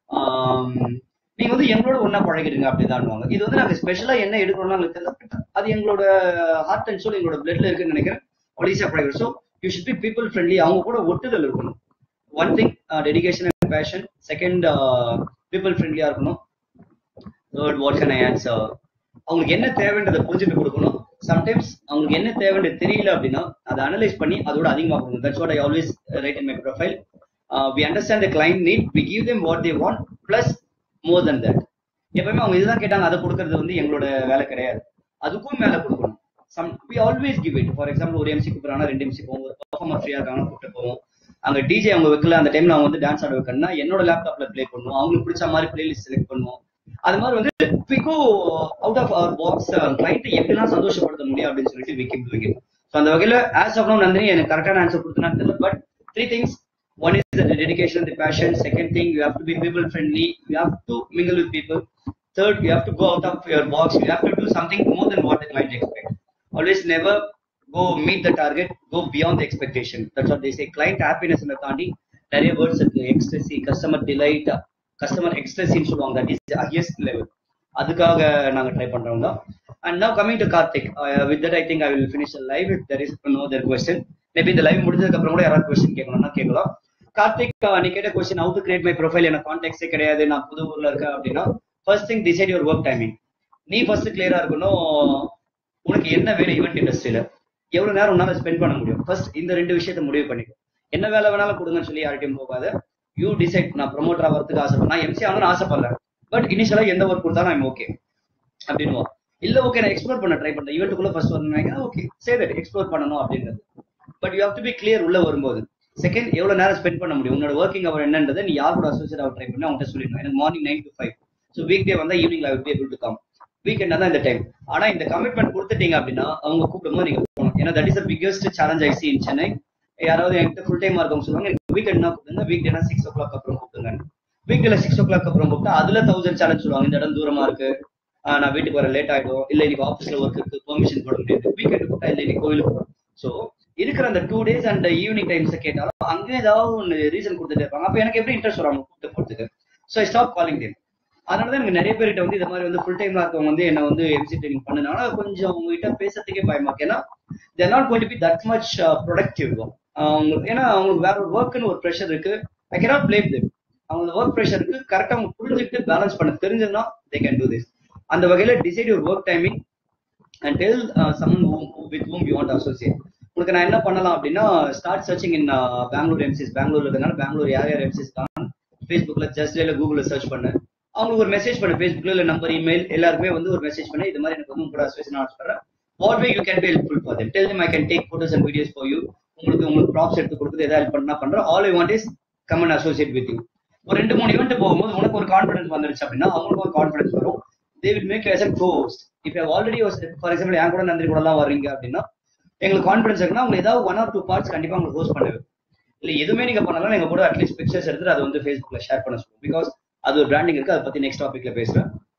நீங்க வந்து எங்களோட ஒண்ணா பழகிடுங்க அப்படிதான் இது வந்து நாங்க ஸ்பெஷலா என்ன எடுக்கணும்னு எங்களுக்கு தெரியல அது எங்களோட ஹார்ட் அண்ட் சோல் எங்களோட பிளட்ல இருக்குன்னு நினைக்கிறேன் ஒடிசா பழகிடும் so you should be people friendly அவங்க கூட ஒட்டுதல் இருக்கணும் one thing dedication and passion second people ஃப்ரெண்ட்லியா இருக்கணும் third what can I answer அவங்களுக்கு என்ன தேவைன்றதை புரிஞ்சுட்டு கொடுக்கணும் சம்டைம்ஸ் அவங்களுக்கு என்ன தேவைன்றது தெரியல அப்படின்னா அதை அனலைஸ் பண்ணி அதோட அதிகமாக கொடுக்கணும் that's what I always write in my profile we understand the client need we give them what they want plus more than that எப்பவுமே அவங்க இதுதான் கேட்டாங்க அதை கொடுக்கறது வந்து எங்களோட வேலை கிடையாது அதுக்கும் மேல கொடுக்கணும் some we always give it for example ஒரு எம்சி கூப்பிடுறாங்க ரெண்டு எம்சி போவோம் ஒரு பர்ஃபார்மர் ஃப்ரீயா இருக்காங்க கூப்பிட்டு போவோம் அங்க டிஜே அவங்க வைக்கல அந்த டைம்ல அவங்க வந்து டான்ஸ் ஆட வைக்கணும்னா என்னோட லேப்டாப்ல ப்ளே பண்ணுவோம் அவங்களுக்கு பிடிச்ச மாதிரி பிளேலிஸ்ட் செலக்ட் பண்ணுவோம் அது மாதிரி வந்து we go out of our box client எப்படிலாம் சந்தோஷப்படுத்த முடியும் அப்படின்னு சொல்லிட்டு வி கீப் டூயிங் ஸோ அந்த வகையில ஆஸ் ஆஃப் நோ நந்தினி எனக்கு கரெக்டான ஆன்சர் கொடுத்தனா தெரியல but three things one is the dedication the passion second thing you have to be people friendly you have to mingle with people third you have to go out of your box you have to do something more than what the client expect always never go meet the target go beyond the expectation that's what they say client happiness தாண்டி நிறைய words இருக்கு ecstasy customer delight customer எக்ஸ்ட்ரெசின்னு சொல்லுவாங்க that is highest level அதுக்காக நாங்க try பண்றோம் தான் and now coming to Karthik with that I think I will finish live it there is no other question maybe இந்த லைவ் முடிஞ்சதுக்கு அப்புறம் கூட யாராவது கொஸ்டின் கேட்கணும்னா கேட்கலாம் கார்த்திக் நீ கேட்ட question how to create my profile எனக்கு கான்டாக்ட்ஸே கிடையாது நான் புது ஊர்ல இருக்கேன் அப்படின்னா first thing decide your work timing நீ ஃபர்ஸ்ட் கிளியரா இருக்கணும் உனக்கு என்ன வேணும் ஈவெண்ட் இண்டஸ்ட்ரியில எவ்வளவு நேரம் உன்னால ஸ்பெண்ட் பண்ண முடியும் ஃபர்ஸ்ட் இந்த ரெண்டு விஷயத்த முடிவு பண்ணிக்கோ என்ன வேலை வேணாலும் கொடுங்கன்னு சொல்லி யார்கிட்டயும் போகாத யூ டிசைட் நான் ப்ரொமோட்டர் ஆகிறதுக்கு ஆசைப்படுறேன் நான் எம்சி ஆகணும்னு ஆசைப்படுறேன் பட் இனிஷியலா எந்த ஒர்க் கொடுத்தாலும் ஐம் ஓகே அப்படின்னு இல்ல ஓகே நான் எக்ஸ்ப்ளோர் பண்ண ட்ரை பண்றேன் ஈவெண்ட்டுக்குள்ள ஃபர்ஸ்ட் வரணும் ஓகே சே தட் எக்ஸ்ப்ளோர் பண்ணணும் அப்படின்றது but you have to be clear உள்ள வரும்போது செகண்ட் எவ்வளவு நேரம் ஸ்பெண்ட் பண்ண முடியும் உன்னோட ஒர்க்கிங் அவர் என்னன்றதை நீ யார் கூட அசோசியேட் ஆக ட்ரை பண்ணி அவங்ககிட்ட சொல்லிடணும் எனக்கு morning nine to five so weekday வந்தா evening I will be able to come weekend தான் இந்த டைம் ஆனா இந்த கமிட்மெண்ட் கொடுத்துட்டீங்க அப்படின்னா அவங்க கூப்பிடும்போது நீங்க போகணும் ஏன்னா that is the biggest challenge I see in Chennai யாராவது என்கிட்ட ஃபுல் டைம் இருக்கவங்க சொல்லுவாங்க எனக்கு வீக்கெண்ட் தான் கூப்பிடுங்க வீக் டேனா சிக்ஸ் ஓ கிளாக் அப்புறம் கூப்பிடுங்க வீக் டேல சிக்ஸ் ஓ கிளாக் அப்புறம் கூப்பிட்டா அதுல தௌசண்ட் சேலஞ்ச் சொல்லுவாங்க இந்த இடம் தூரமா இருக்கு நான் வீட்டுக்கு வர லேட் ஆயிடும் இல்ல இன்னைக்கு ஆஃபீஸ்ல ஒர்க் இருக்கு பெர்மிஷன் போட முடியாது வீக்கெண்ட் கூப்பிட்டா இல்ல இன்னைக்கு கோயிலுக்கு போறோம் ஸோ இருக்கிற அந்த two days and evening times கேட்டாலும் அங்க ஏதாவது ஒன்று ரீசன் கொடுத்துட்டே இருப்பாங்க அப்ப எனக்கு எப்படி இன்ட்ரெஸ்ட் வரும் அவங்க கூப்பிட்டு போறதுக்கு so I stop calling them அதனாலதான் எனக்கு நிறைய பேர்கிட்ட வந்து இந்த மாதிரி வந்து ஃபுல் டைம்ல இருக்கவங்க வந்து என்ன வந்து எம்சி ட்ரைனிங் பண்ணனால கொஞ்சம் அவங்க கிட்ட பேசுறதுக்கே பயமா இருக்கு ஏன்னா they're not going to be that much productive அவங்களுக்கு ஏன்னா அவங்களுக்கு வேற ஒரு ஒர்க்குன்னு ஒரு ப்ரெஷர் இருக்கு ஐ கேனாட் பிளேம் தேம் அவங்க ஒர்க் ப்ரெஷருக்கு கரெக்டாக அவங்க புரிஞ்சுக்கிட்டு பேலன்ஸ் பண்ண தெரிஞ்சதுன்னா தே கேன் டூ திஸ் அந்த வகையில decide your work timing and tell someone with whom you want associate உங்களுக்கு நான் என்ன பண்ணலாம் அப்படின்னா start searching in Bangalore MCs பெங்களூர்ல இருக்கனால பெங்களூர் யார் யார் எம்சிஸ் தான் ஃபேஸ்புக்ல ஜஸ்ட் இல்ல கூகுள்ல சர்ச் பண்ணு அவங்களுக்கு ஒரு மெசேஜ் பண்ணு ஃபேஸ்புக்ல இல்ல நம்பர் இமெயில் எல்லாருக்குமே வந்து ஒரு மெசேஜ் பண்ணு இது மாதிரி எனக்கு வந்து கூட அசோசியேஷன் ஆசைப்படுறேன் what way you can be helpful for them tell I can take photos and videos for you உங்களுக்கு உங்களுக்கு ப்ராப்ஸ் எடுத்து கொடுக்குறது எதாவது ஹெல்ப் பண்ணா பண்றேன் all I want is come and associate with you ஒரு ரெண்டு மூணு ஈவெண்ட் போகும்போது உனக்கு ஒரு கான்ஃபிடன்ஸ் வந்துருச்சு அப்படின்னா அவங்களுக்கு ஒரு கான்ஃபிடன்ஸ் வரும் they will make us and ghost இப்போ ஆல்ரெடி ஃபார் எக்ஸாம்பிள் என் கூட நந்திரி கூட எல்லாம் வர்றீங்க அப்படின்னா எங்களுக்கு கான்ஃபிடன்ஸ் இருக்குன்னா உங்களுக்கு ஏதாவது ஒன் ஆர் டூ பார்ட்ஸ் கண்டிப்பா உங்களுக்கு ஹோஸ்ட் பண்ணுவேன் இல்ல எதுவுமே நீங்க பண்ணலாம் எங்க கூட அட்லீஸ்ட் பிக்சர்ஸ் எடுத்துட்டு அதை வந்து ஃபேஸ்புக்ல ஷேர் பண்ண சொல்லுவோம் பிகாஸ் அது ஒரு பிராண்டிங் இருக்கு அதை பத்தி நெக்ஸ்ட் டாபிக்ல பேசுறேன்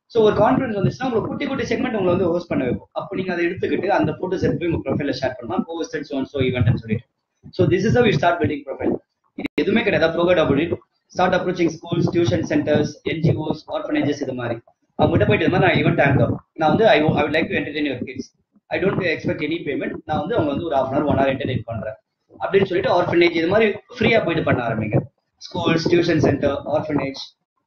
ஸோ ஒரு கான்ஃபிடன்ஸ் வந்துச்சுன்னா உங்களுக்கு குட்டி குட்டி செக்மெண்ட் உங்களை வந்து ஹோஸ்ட் பண்ண வைப்போம் அப்போ நீங்க அதை எடுத்துக்கிட்டு அந்த போட்டோஸ் எடுத்து உங்க ப்ரொஃபைல ஷேர் பண்ணலாம் போஸ்டட் சோன் ஸோ ஈவெண்ட்னு சொல்லிட்டு so this is we start building profile இது எதுவுமே கிடையாது forget about start approaching schools tuition centres NGOs orphanages இது மாதிரி அவங்ககிட்ட போயிட்டு இது மாதிரி நான் ஈவெண்ட் ஆங்கர் நான் வந்து I I like to entertain your kids I don't expect any payment நான் வந்து அவங்க வந்து ஒரு half an hour one hour entertain பண்றேன் அப்படின்னு சொல்லிட்டு ஆர்ஃபனேஜ் இது மாதிரி ஃப்ரீயா போயிட்டு பண்ண ஆரம்பிங்க ஸ்கூல்ஸ் டியூஷன் சென்டர் ஆர்ஃபனேஜ்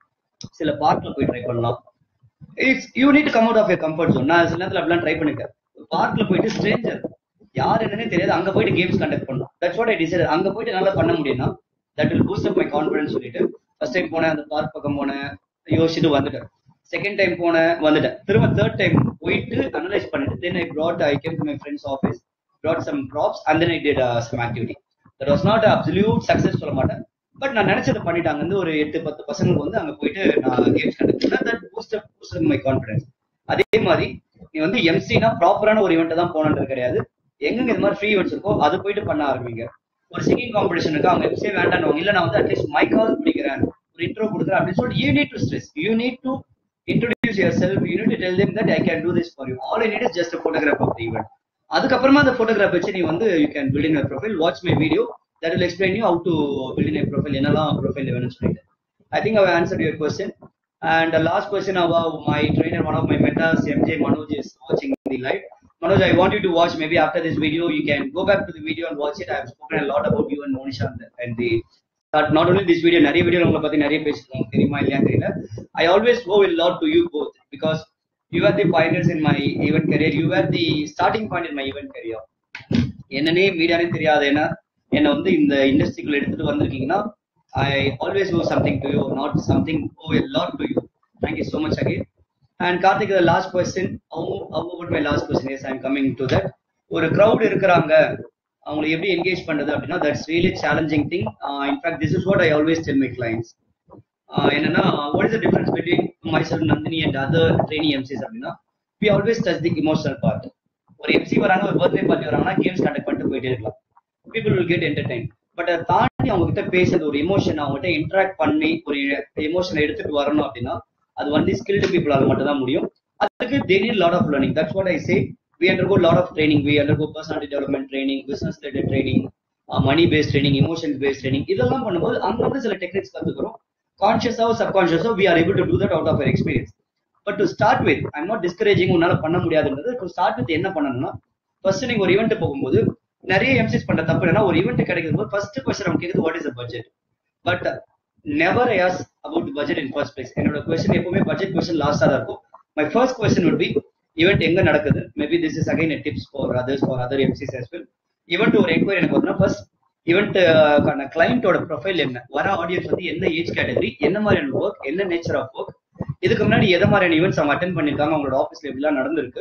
சில பார்க்ல போய் ட்ரை பண்ணலாம் it's you need come out of your comfort zone நான் சில நேரத்தில் அப்படிலாம் ட்ரை பண்ணிருக்கேன் பார்க்ல போயிட்டு ஸ்ட்ரேஞ்சர் யார் என்னன்னே தெரியாது அங்க போயிட்டு கேம்ஸ் கண்டக்ட் பண்ணலாம் தட்ஸ் வாட் ஐ டிசைட் அங்க போயிட்டு நல்லா பண்ண முடியும்னா that will boost up my confidence சொல்லிட்டு ஃபர்ஸ்ட் டைம் போனேன் அந்த பார்க் பக்கம் போனேன் யோசிச்சுட்டு வந்துட்டேன் செகண்ட் டைம் போனேன் வந்துட்டேன் திரும்ப தேர்ட் டைம் போயிட்டு அனலைஸ் பண்ணிட்டு then I brought I came to my friends office brought some props and then I did some activity that was not absolute success சொல்ல மாட்டேன் பட் நான் நினைச்சதை பண்ணிட்டாங்க வந்து ஒரு எட்டு பத்து பசங்களுக்கு வந்து அங்க போயிட்டு நான் கேம்ஸ் கண்டக்ட் பண்ணேன் that boost up boost my confidence அதே மாதிரி நீ வந்து எம்சினா ப்ராப்பரான ஒரு ஈவெண்ட் தான் போனது கிடையாது எங்கெங்க இது மாதிரி ஃப்ரீ ஈவெண்ட்ஸ் இருக்கோ அது போயிட்டு பண்ண ஆரம்பிங்க ஒரு சிங்கிங் காம்படிஷன் இருக்கு அவங்க எம்சியே வேண்டாம் இல்ல நான் வந்து அட்லீஸ்ட் மைக்காவது பிடிக்கிறேன் ஒரு இன்ட்ரோ கொடுக்குறேன் அப்படின்னு சொல்லிட்டு you need to stress you need to introduce yourself you need to tell them that i can do this for you all i need is just a photograph of the event அதுக்கப்புறமா அந்த photograph வச்சு நீ வந்து you can build in profile watch my video that will explain you how to build in profile என்னெல்லாம் profile வேணும்னு சொல்லிட்டு I think I answer your question and last question about my trainer one of my mentors mj manoj is watching the live manoj i want you to watch maybe after this video you can go back to the video and watch it i have spoken a lot about you and monisha and the but not only this video நிறைய video உங்களை பத்தி நிறைய பேசிருக்கோம் தெரியுமா இல்லையா தெரியல I always owe will lot to you both because you are the pioneers in my event career you were the starting point in my event career என்னன்னே மீடியானே தெரியாத என்ன என்ன வந்து இந்த இண்டஸ்ட்ரிக்குள்ள எடுத்துட்டு வந்திருக்கீங்கன்னா I always owe something to you not something owe a lot to you thank you so much again and Karthik last question out my last question is I'm coming to that ஒரு க்ரௌட் இருக்கிறாங்க அவங்களை எப்படி என்கேஜ் பண்றது அப்படின்னா that's really challenging thing in fact this is what I always tell my clients என்னன்னா what is the difference between myself Nandini and other training MCs அப்படின்னா we always touch the emotional part ஒரு MC வராங்க ஒரு birthday party வராங்கன்னா games conduct பண்ணிட்டு போயிட்டே இருக்கலாம் people will get entertain but அதை தாண்டி அவங்க கிட்ட பேசுறது ஒரு எமோஷன் அவங்க கிட்ட இன்டராக்ட் பண்ணி ஒரு எமோஷனை எடுத்துட்டு வரணும் அப்படின்னா அது வந்து ஸ்கில்டு பீப்புளால மட்டும் தான் முடியும் அதுக்கு they need lot of learning that's what I say we undergo a lot of training we undergo personality development training business related training uh, money based training emotion based training இதெல்லாம் பண்ணும்போது அங்க வந்து சில techniques கத்துக்கிறோம் கான்சியஸாவோ சப்கான்சியஸோ we are able to do that out of experience but to start with I'm not discouraging உன்னால பண்ண முடியாதுன்றது டு ஸ்டார்ட் வித் என்ன பண்ணணும்னா ஃபர்ஸ்ட் நீங்க ஒரு ஈவெண்ட் போகும்போது நிறைய எம்சிஸ் பண்ற தப்பு என்ன ஒரு ஈவெண்ட் கிடைக்கும் போது ஃபர்ஸ்ட் கொஸ்டின் அவங்க கேக்குது what is budget but never I about budget in first place என்னோட கொஸ்டின் எப்பவுமே பட்ஜெட் கொஸ்டின் லாஸ்டா தான் இருக்கும் my first question would be event எங்க நடக்குது maybe this is again tips for others for other MCs as well event ஒரு enquiry எனக்கு வந்து ஃபர்ஸ்ட் ஈவெண்ட்டுக்கான கிளைண்டோட ப்ரொஃபைல் என்ன வர ஆடியன்ஸ் வந்து என்ன ஏஜ் கேட்டகரி என்ன மாதிரியான ஒர்க் என்ன நேச்சர் ஆஃப் ஒர்க் இதுக்கு முன்னாடி எதை மாதிரியான ஈவெண்ட்ஸ் அவங்க அட்டன் பண்ணிருக்காங்க அவங்களோட ஆஃபீஸ்ல எப்படிலாம் நடந்திருக்கு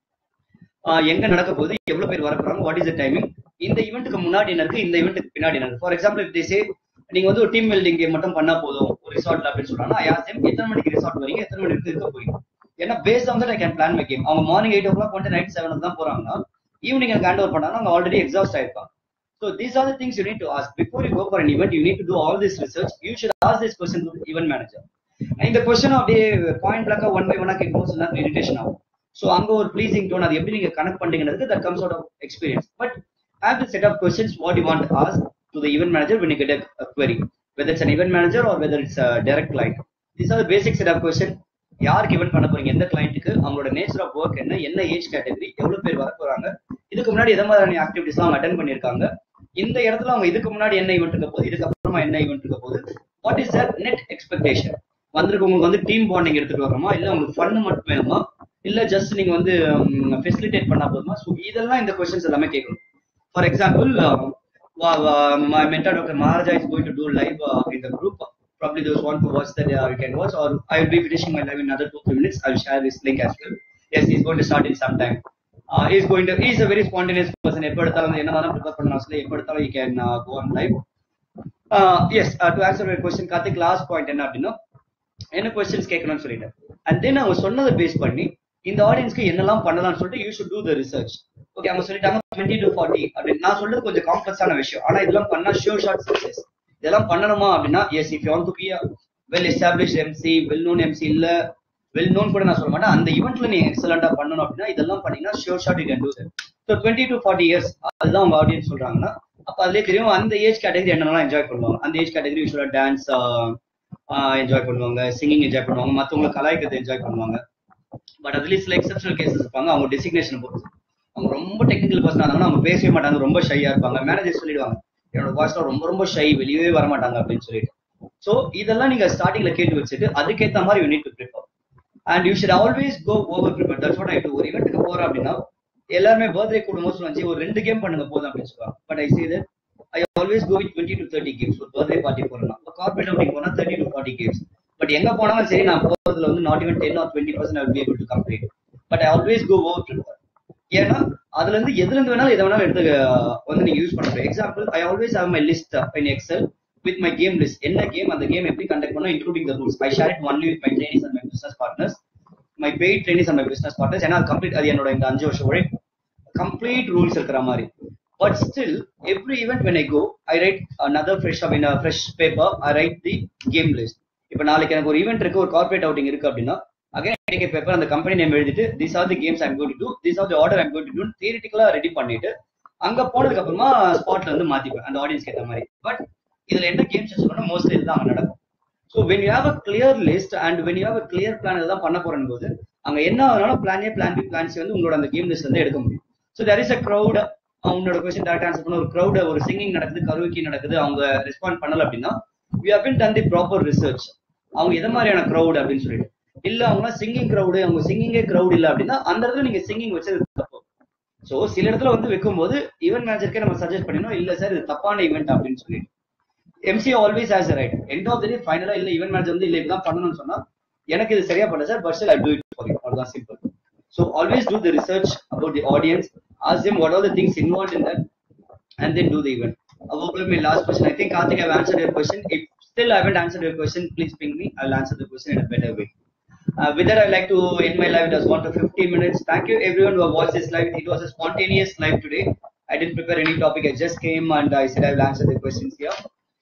எங்க நடக்க போகுது எவ்வளவு பேர் வர போறாங்க வாட் இஸ் த டைமிங் இந்த ஈவெண்ட்டுக்கு முன்னாடி என்ன இருக்கு இந்த ஈவெண்ட்டுக்கு பின்னாடி என்ன இருக்கு ஃபார் எக்ஸாம்பிள் இஃப் திசே நீங்க வந்து ஒரு டீம் பில்டிங் மட்டும் பண்ணா போதும் ஒரு ரிசார்ட்ல அப்படின்னு சொல்றாங்கன்னா யாரும் எத்தனை மணிக்கு ரிசார்ட் வரீங்க எத்தனை மணிக்கு இருக்க போறீங்க ஏன்னா based on that I can plan my game அவங்க மார்னிங் எயிட் ஓ கிளாக் வந்து நைட் செவன் தான் போறாங்கன்னா ஈவினிங் எனக்கு ஹேண்ட் ஓவர் பண்ணாங்கன்னா அவங்க already exhaust ஆயிருப்பாங்க so these R the things you need to ask before you go for an event you need to two all this research you should as this question to event manager இந்த question அப்படியே point பிளாக்கா one by ஒன்னா கேட்கும் சில நேரம் irritation ஆகும் so அங்க ஒரு pleasing tone அது எப்படி நீங்க கனெக்ட் பண்றீங்கிறது that comes out of experience but have the set of questions what you want ask to the event manager when you get a query whether it's an event manager or whether it's a direct client these are the basic set of question யாருக்கு event பண்ண போறீங்க எந்த கிளைண்ட்டுக்கு அவங்களோட nature of work என்ன என்ன age category எவ்வளவு பேர் வர போறாங்க இதுக்கு முன்னாடி எந்த மாதிரியான ஆக்டிவிட்டிஸ் அவங்க அட்டன் பண்ணிருக்காங்க இந்த இடத்துல அவங்க இதுக்கு முன்னாடி என்ன ஈவெண்ட் இருக்க போகுது இதுக்கப்புறமா என்ன ஈவெண்ட் இருக்க போகுது what is that net expectation வந்திருக்கவங்களுக்கு வந்து டீம் பாண்டிங் எடுத்துட்டு வரோமா இல்ல உங்களுக்கு ஃபன் மட்டும் வேணுமா இல்ல ஜஸ்ட் நீங்க வந்து ஃபெசிலிட்டேட் பண்ணா போதுமா ஸோ இதெல்லாம் இந்த கொஸ்டின்ஸ் எல்லாமே கேட்கணும் for example my mentor Dr. Maharaja is going to do live uh, in the group. Probably those want to watch that uh, you can watch, or I will be finishing my live in another two three minutes. I will share this link as well. Yes, he's going to start in some time. Uh, he's going to. He's a very spontaneous person. எப்ப எடுத்தாலும் என்ன தான் prepare பண்ண அவசியம் எப்ப எடுத்தாலும் he can uh, go on live. Uh, yes, uh, to answer your question, Karthik last point என்ன அப்படின்னா என்ன கொஸ்டின்ஸ் கேட்கணும்னு சொல்லிட்டேன் அண்ட் தென் அவங்க சொன்னதை பேஸ் பண்ணி இந்த ஆடியன்ஸ்க்கு என்னெல்லாம் பண்ணலாம்னு சொல்லிட்டு you should do the research okay அவங்க சொல்லிட்டாங்க டுவெண்ட்டி டு ஃபார்ட்டி அப்படின்னு நான் சொல்றது கொஞ்சம் காம்ப்ளெக்ஸான விஷயம் ஆனா இதெல்லாம் பண்ணா ஷோர் ஷார்ட் சக்சஸ் இதெல்லாம் பண்ணணுமா அப்படின்னா yes if you want to be well establish MC well known MC இல்ல வெல் நோன் கூட நான் சொல்ல மாட்டேன் அந்த ஈவெண்ட்ல நீங்க எக்ஸலண்டா பண்ணணும் அப்படின்னா இதெல்லாம் பண்ணீங்கன்னா sure shot you can do so twenty to forty years அதுதான் உங்க ஆடியன்ஸ் சொல்றாங்கன்னா அப்ப அதுலயே தெரியும் அந்த ஏஜ் கேட்டகரி என்னென்னலாம் என்ஜாய் பண்ணுவாங்க அந்த ஏஜ் கேட்டகரி யூஸ்வலா டான்ஸ் என்ஜாய் பண்ணுவாங்க சிங்கிங் என்ஜாய் பண்ணுவாங்க மத்தவங்களை கலாய்க்கிறது என்ஜாய் பண்ணுவாங்க பட் அதுலயும் சில எக்ஸப்ஷனல் கேசஸ் இருப்பாங்க அவங்க டெசிக்னேஷன் பொறுத்து அவங்க ரொம்ப டெக்னிக்கல் பர்சன் ஆனாங்கன்னா அவங்க பேசவே மாட்டாங்க ரொம்ப ஷையா இருப்பாங்க மேனேஜர் சொல்லிடுவாங்க என்னோட வாய்ஸ்ல ரொம்ப ரொம்ப ஷை வெளியவே வர மாட்டாங்க அப்படின்னு சொல்லிட்டு சோ இதெல்லாம் நீங்க ஸ்டார்டிங்ல கேட்டு வச்சுட்டு அதுக்கேத்த மாதிரி you need to prepare and you should always go over prepare that's what I do ஒரு இவெண்ட்டுக்கு போறேன் அப்படின்னா எல்லாருமே பர்த்டே கூடும்போது சொல்லுவாங்க ஒரு ரெண்டு கேம் பண்ணுங்க போதும் அப்படின்னு சொல்லுவாங்க but I say that I always go with twenty to thirty games ஒரு பர்த்டே பார்ட்டி போறேன்னா கார்பரேட் அப்படி போனா thirty to forty games but எங்க போனாலும் சரி நான் போறதுல வந்து not even ten or twenty percent I be able to complete but I always go over prepare ஏன்னா அதுல இருந்து எதுல இருந்து வேணாலும் எதை வேணாலும் எடுத்து அஹ், வந்து நீங்க யூஸ் பண்ண முடியும் example I always have my list in Excel with my game list என்ன கேம் அந்த கேம் எப்படி கண்டக்ட் பண்ணணும் including the rules I share it only with my trainees and my business partners my paid trainees and my business partners ஏன்னா complete அது என்னோட இந்த அஞ்சு வருஷம் உழைப்பு கம்ப்ளீட் ரூல்ஸ் இருக்கிற மாதிரி but still every event when I go I write another fresh up in a fresh paper i write the game list இப்போ நாளைக்கு எனக்கு ஒரு ஈவெண்ட் இருக்கு ஒரு கார்பரேட் அவுட்டிங் இருக்கு அப்படின்னா அகைன் டேக் பேப்பர் அந்த கம்பெனி நேம் எழுதிட்டு this are the games I'm going to do this are the order I'm going to do தியரிட்டிக்கலா ரெடி பண்ணிட்டு அங்க போனதுக்கு அப்புறமா ஸ்பாட்ல வந்து மாத்திப்பேன் அந்த ஆடியன்ஸ்க்கு ஏற்ற மாதிரி பட் இதுல என்ன கேம்ஸ் சொல்லணும் மோஸ்ட்லி இதுதான் அங்க நடக்கும் so when you have a clear list and when you have a clear plan இதெல்லாம் பண்ண போறேன் போது அங்க என்ன ஆனாலும் plan A plan B plan C வந்து உங்களோட அந்த கேம் லிஸ்ட் வந்து எடுக்க முடியும் so there is a crowd உன்னோட கொஸ்டின் டேரக்ட் ஆன்சர் பண்ண ஒரு க்ரௌட் ஒரு சிங்கிங் நடக்குது கருவிக்கி நடக்குது அவங்க ரெஸ்பாண்ட் பண்ணல அப்படின்னா we have been done the proper research அவங்க எது மாதிரியான க்ரௌட் அப்படின்னு சொல்லிட்டு இல்ல அவங்க சிங்கிங் க்ரௌடு அவங்க சிங்கிங்கே க்ரௌட் இல்ல அப்படின்னா அந்த இடத்துல நீங்க சிங்கிங் வச்சது தப்பு ஸோ சில இடத்துல வந்து வைக்கும்போது ஈவென்ட் மேனேஜருக்கே நம்ம சஜஸ்ட் பண்ணினோம் இல்ல சார் இது தப்பான ஈவெண்ட் அப்படின்னு சொல்லிட்டு MC always has right end of the day ஃபைனலா இல்ல ஈவென்ட் மேனேஜர் வந்து இல்ல இதுதான் பண்ணணும்னு சொன்னா எனக்கு இது சரியா பண்ணல sir but still I do it for you அவ்வளவுதான் simple so always do the research about the audience ask them what are the things involved in that and then do the event. About my last question, I think Karthik I've answered your question. If still I haven't answered your question, please ping me. I'll answer the question in a better way. Uh, with that, I'd like to end my live. It has gone to 50 minutes. Thank you everyone who have watched this live. It was a spontaneous live today. I didn't prepare any topic. I just came and I said I will answer the questions here.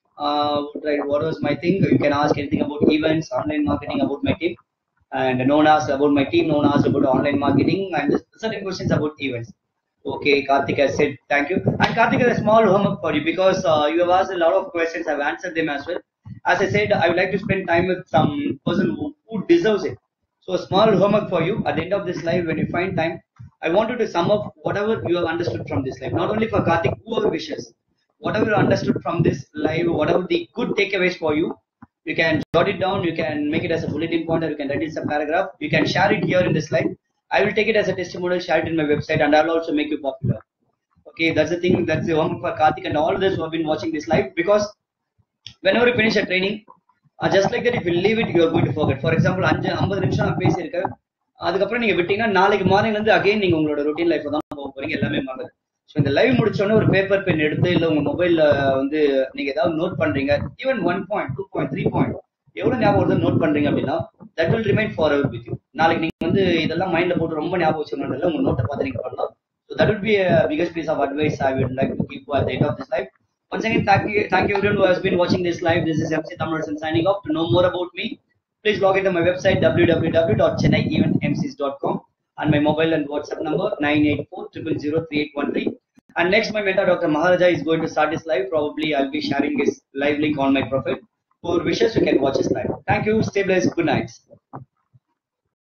Uh, right, what was my thing? You can ask anything about events, online marketing, about my team. And no one asked about my team, no one asked about online marketing, and just certain questions about events. Okay, Karthik has said thank you. And Karthik has a small homework for you because uh, you have asked a lot of questions. I've answered them as well. As I said, I would like to spend time with some person who, who deserves it. So a small homework for you at the end of this live when you find time. I want you to sum up whatever you have understood from this live. Not only for Karthik, whoever wishes. Whatever you understood from this live, whatever the good takeaways for you, you can jot it down, you can make it as a bulletin point, or you can write it as a paragraph. You can share it here in this live. I will take it as a testimonial, share it in my website, and I'll also make you popular. Okay, that's the thing. That's the one for Karthik and all those who have been watching this live because whenever you finish a training, uh, just like that, if you leave it, you are going to forget. For example, அஞ்சு ஐம்பது நிமிஷம் நான் பேசியிருக்கேன் அதுக்கப்புறம் நீங்க விட்டீங்கன்னா நாளைக்கு மார்னிங்ல இருந்து அகைன் நீங்க உங்களோட ரொட்டீன் லைஃப் தான் போக போறீங்க எல்லாமே மறந்து ஸோ இந்த லைவ் முடிச்சோடனே ஒரு பேப்பர் பென் எடுத்து இல்ல உங்க மொபைல்ல வந்து நீங்க ஏதாவது நோட் பண்றீங்க even one point two point three point எவ்வளவு ஞாபகம் வருது நோட் பண்றீங்க அப்படின்னா that will remain forever with you நாளைக்கு நீங்க வந்து இதெல்லாம் மைண்ட்ல போட்டு ரொம்ப ஞாபகம் வச்சுக்கணும் உங்க நோட்டை பார்த்து நீங்க பண்ணலாம் so that will be biggest piece of advice I would like to keep at end of this life Once again, thank you, thank you everyone who has been watching this live. This is MC Thamarasan signing off. To know more about me, please log into my website www.chennaieventmcs.com and my mobile and WhatsApp number 984 And next, my mentor Dr. Maharaja is going to start his live. Probably I'll be sharing his live link on my profile. For wishes, you can watch his live. Thank you. Stay blessed. Good night.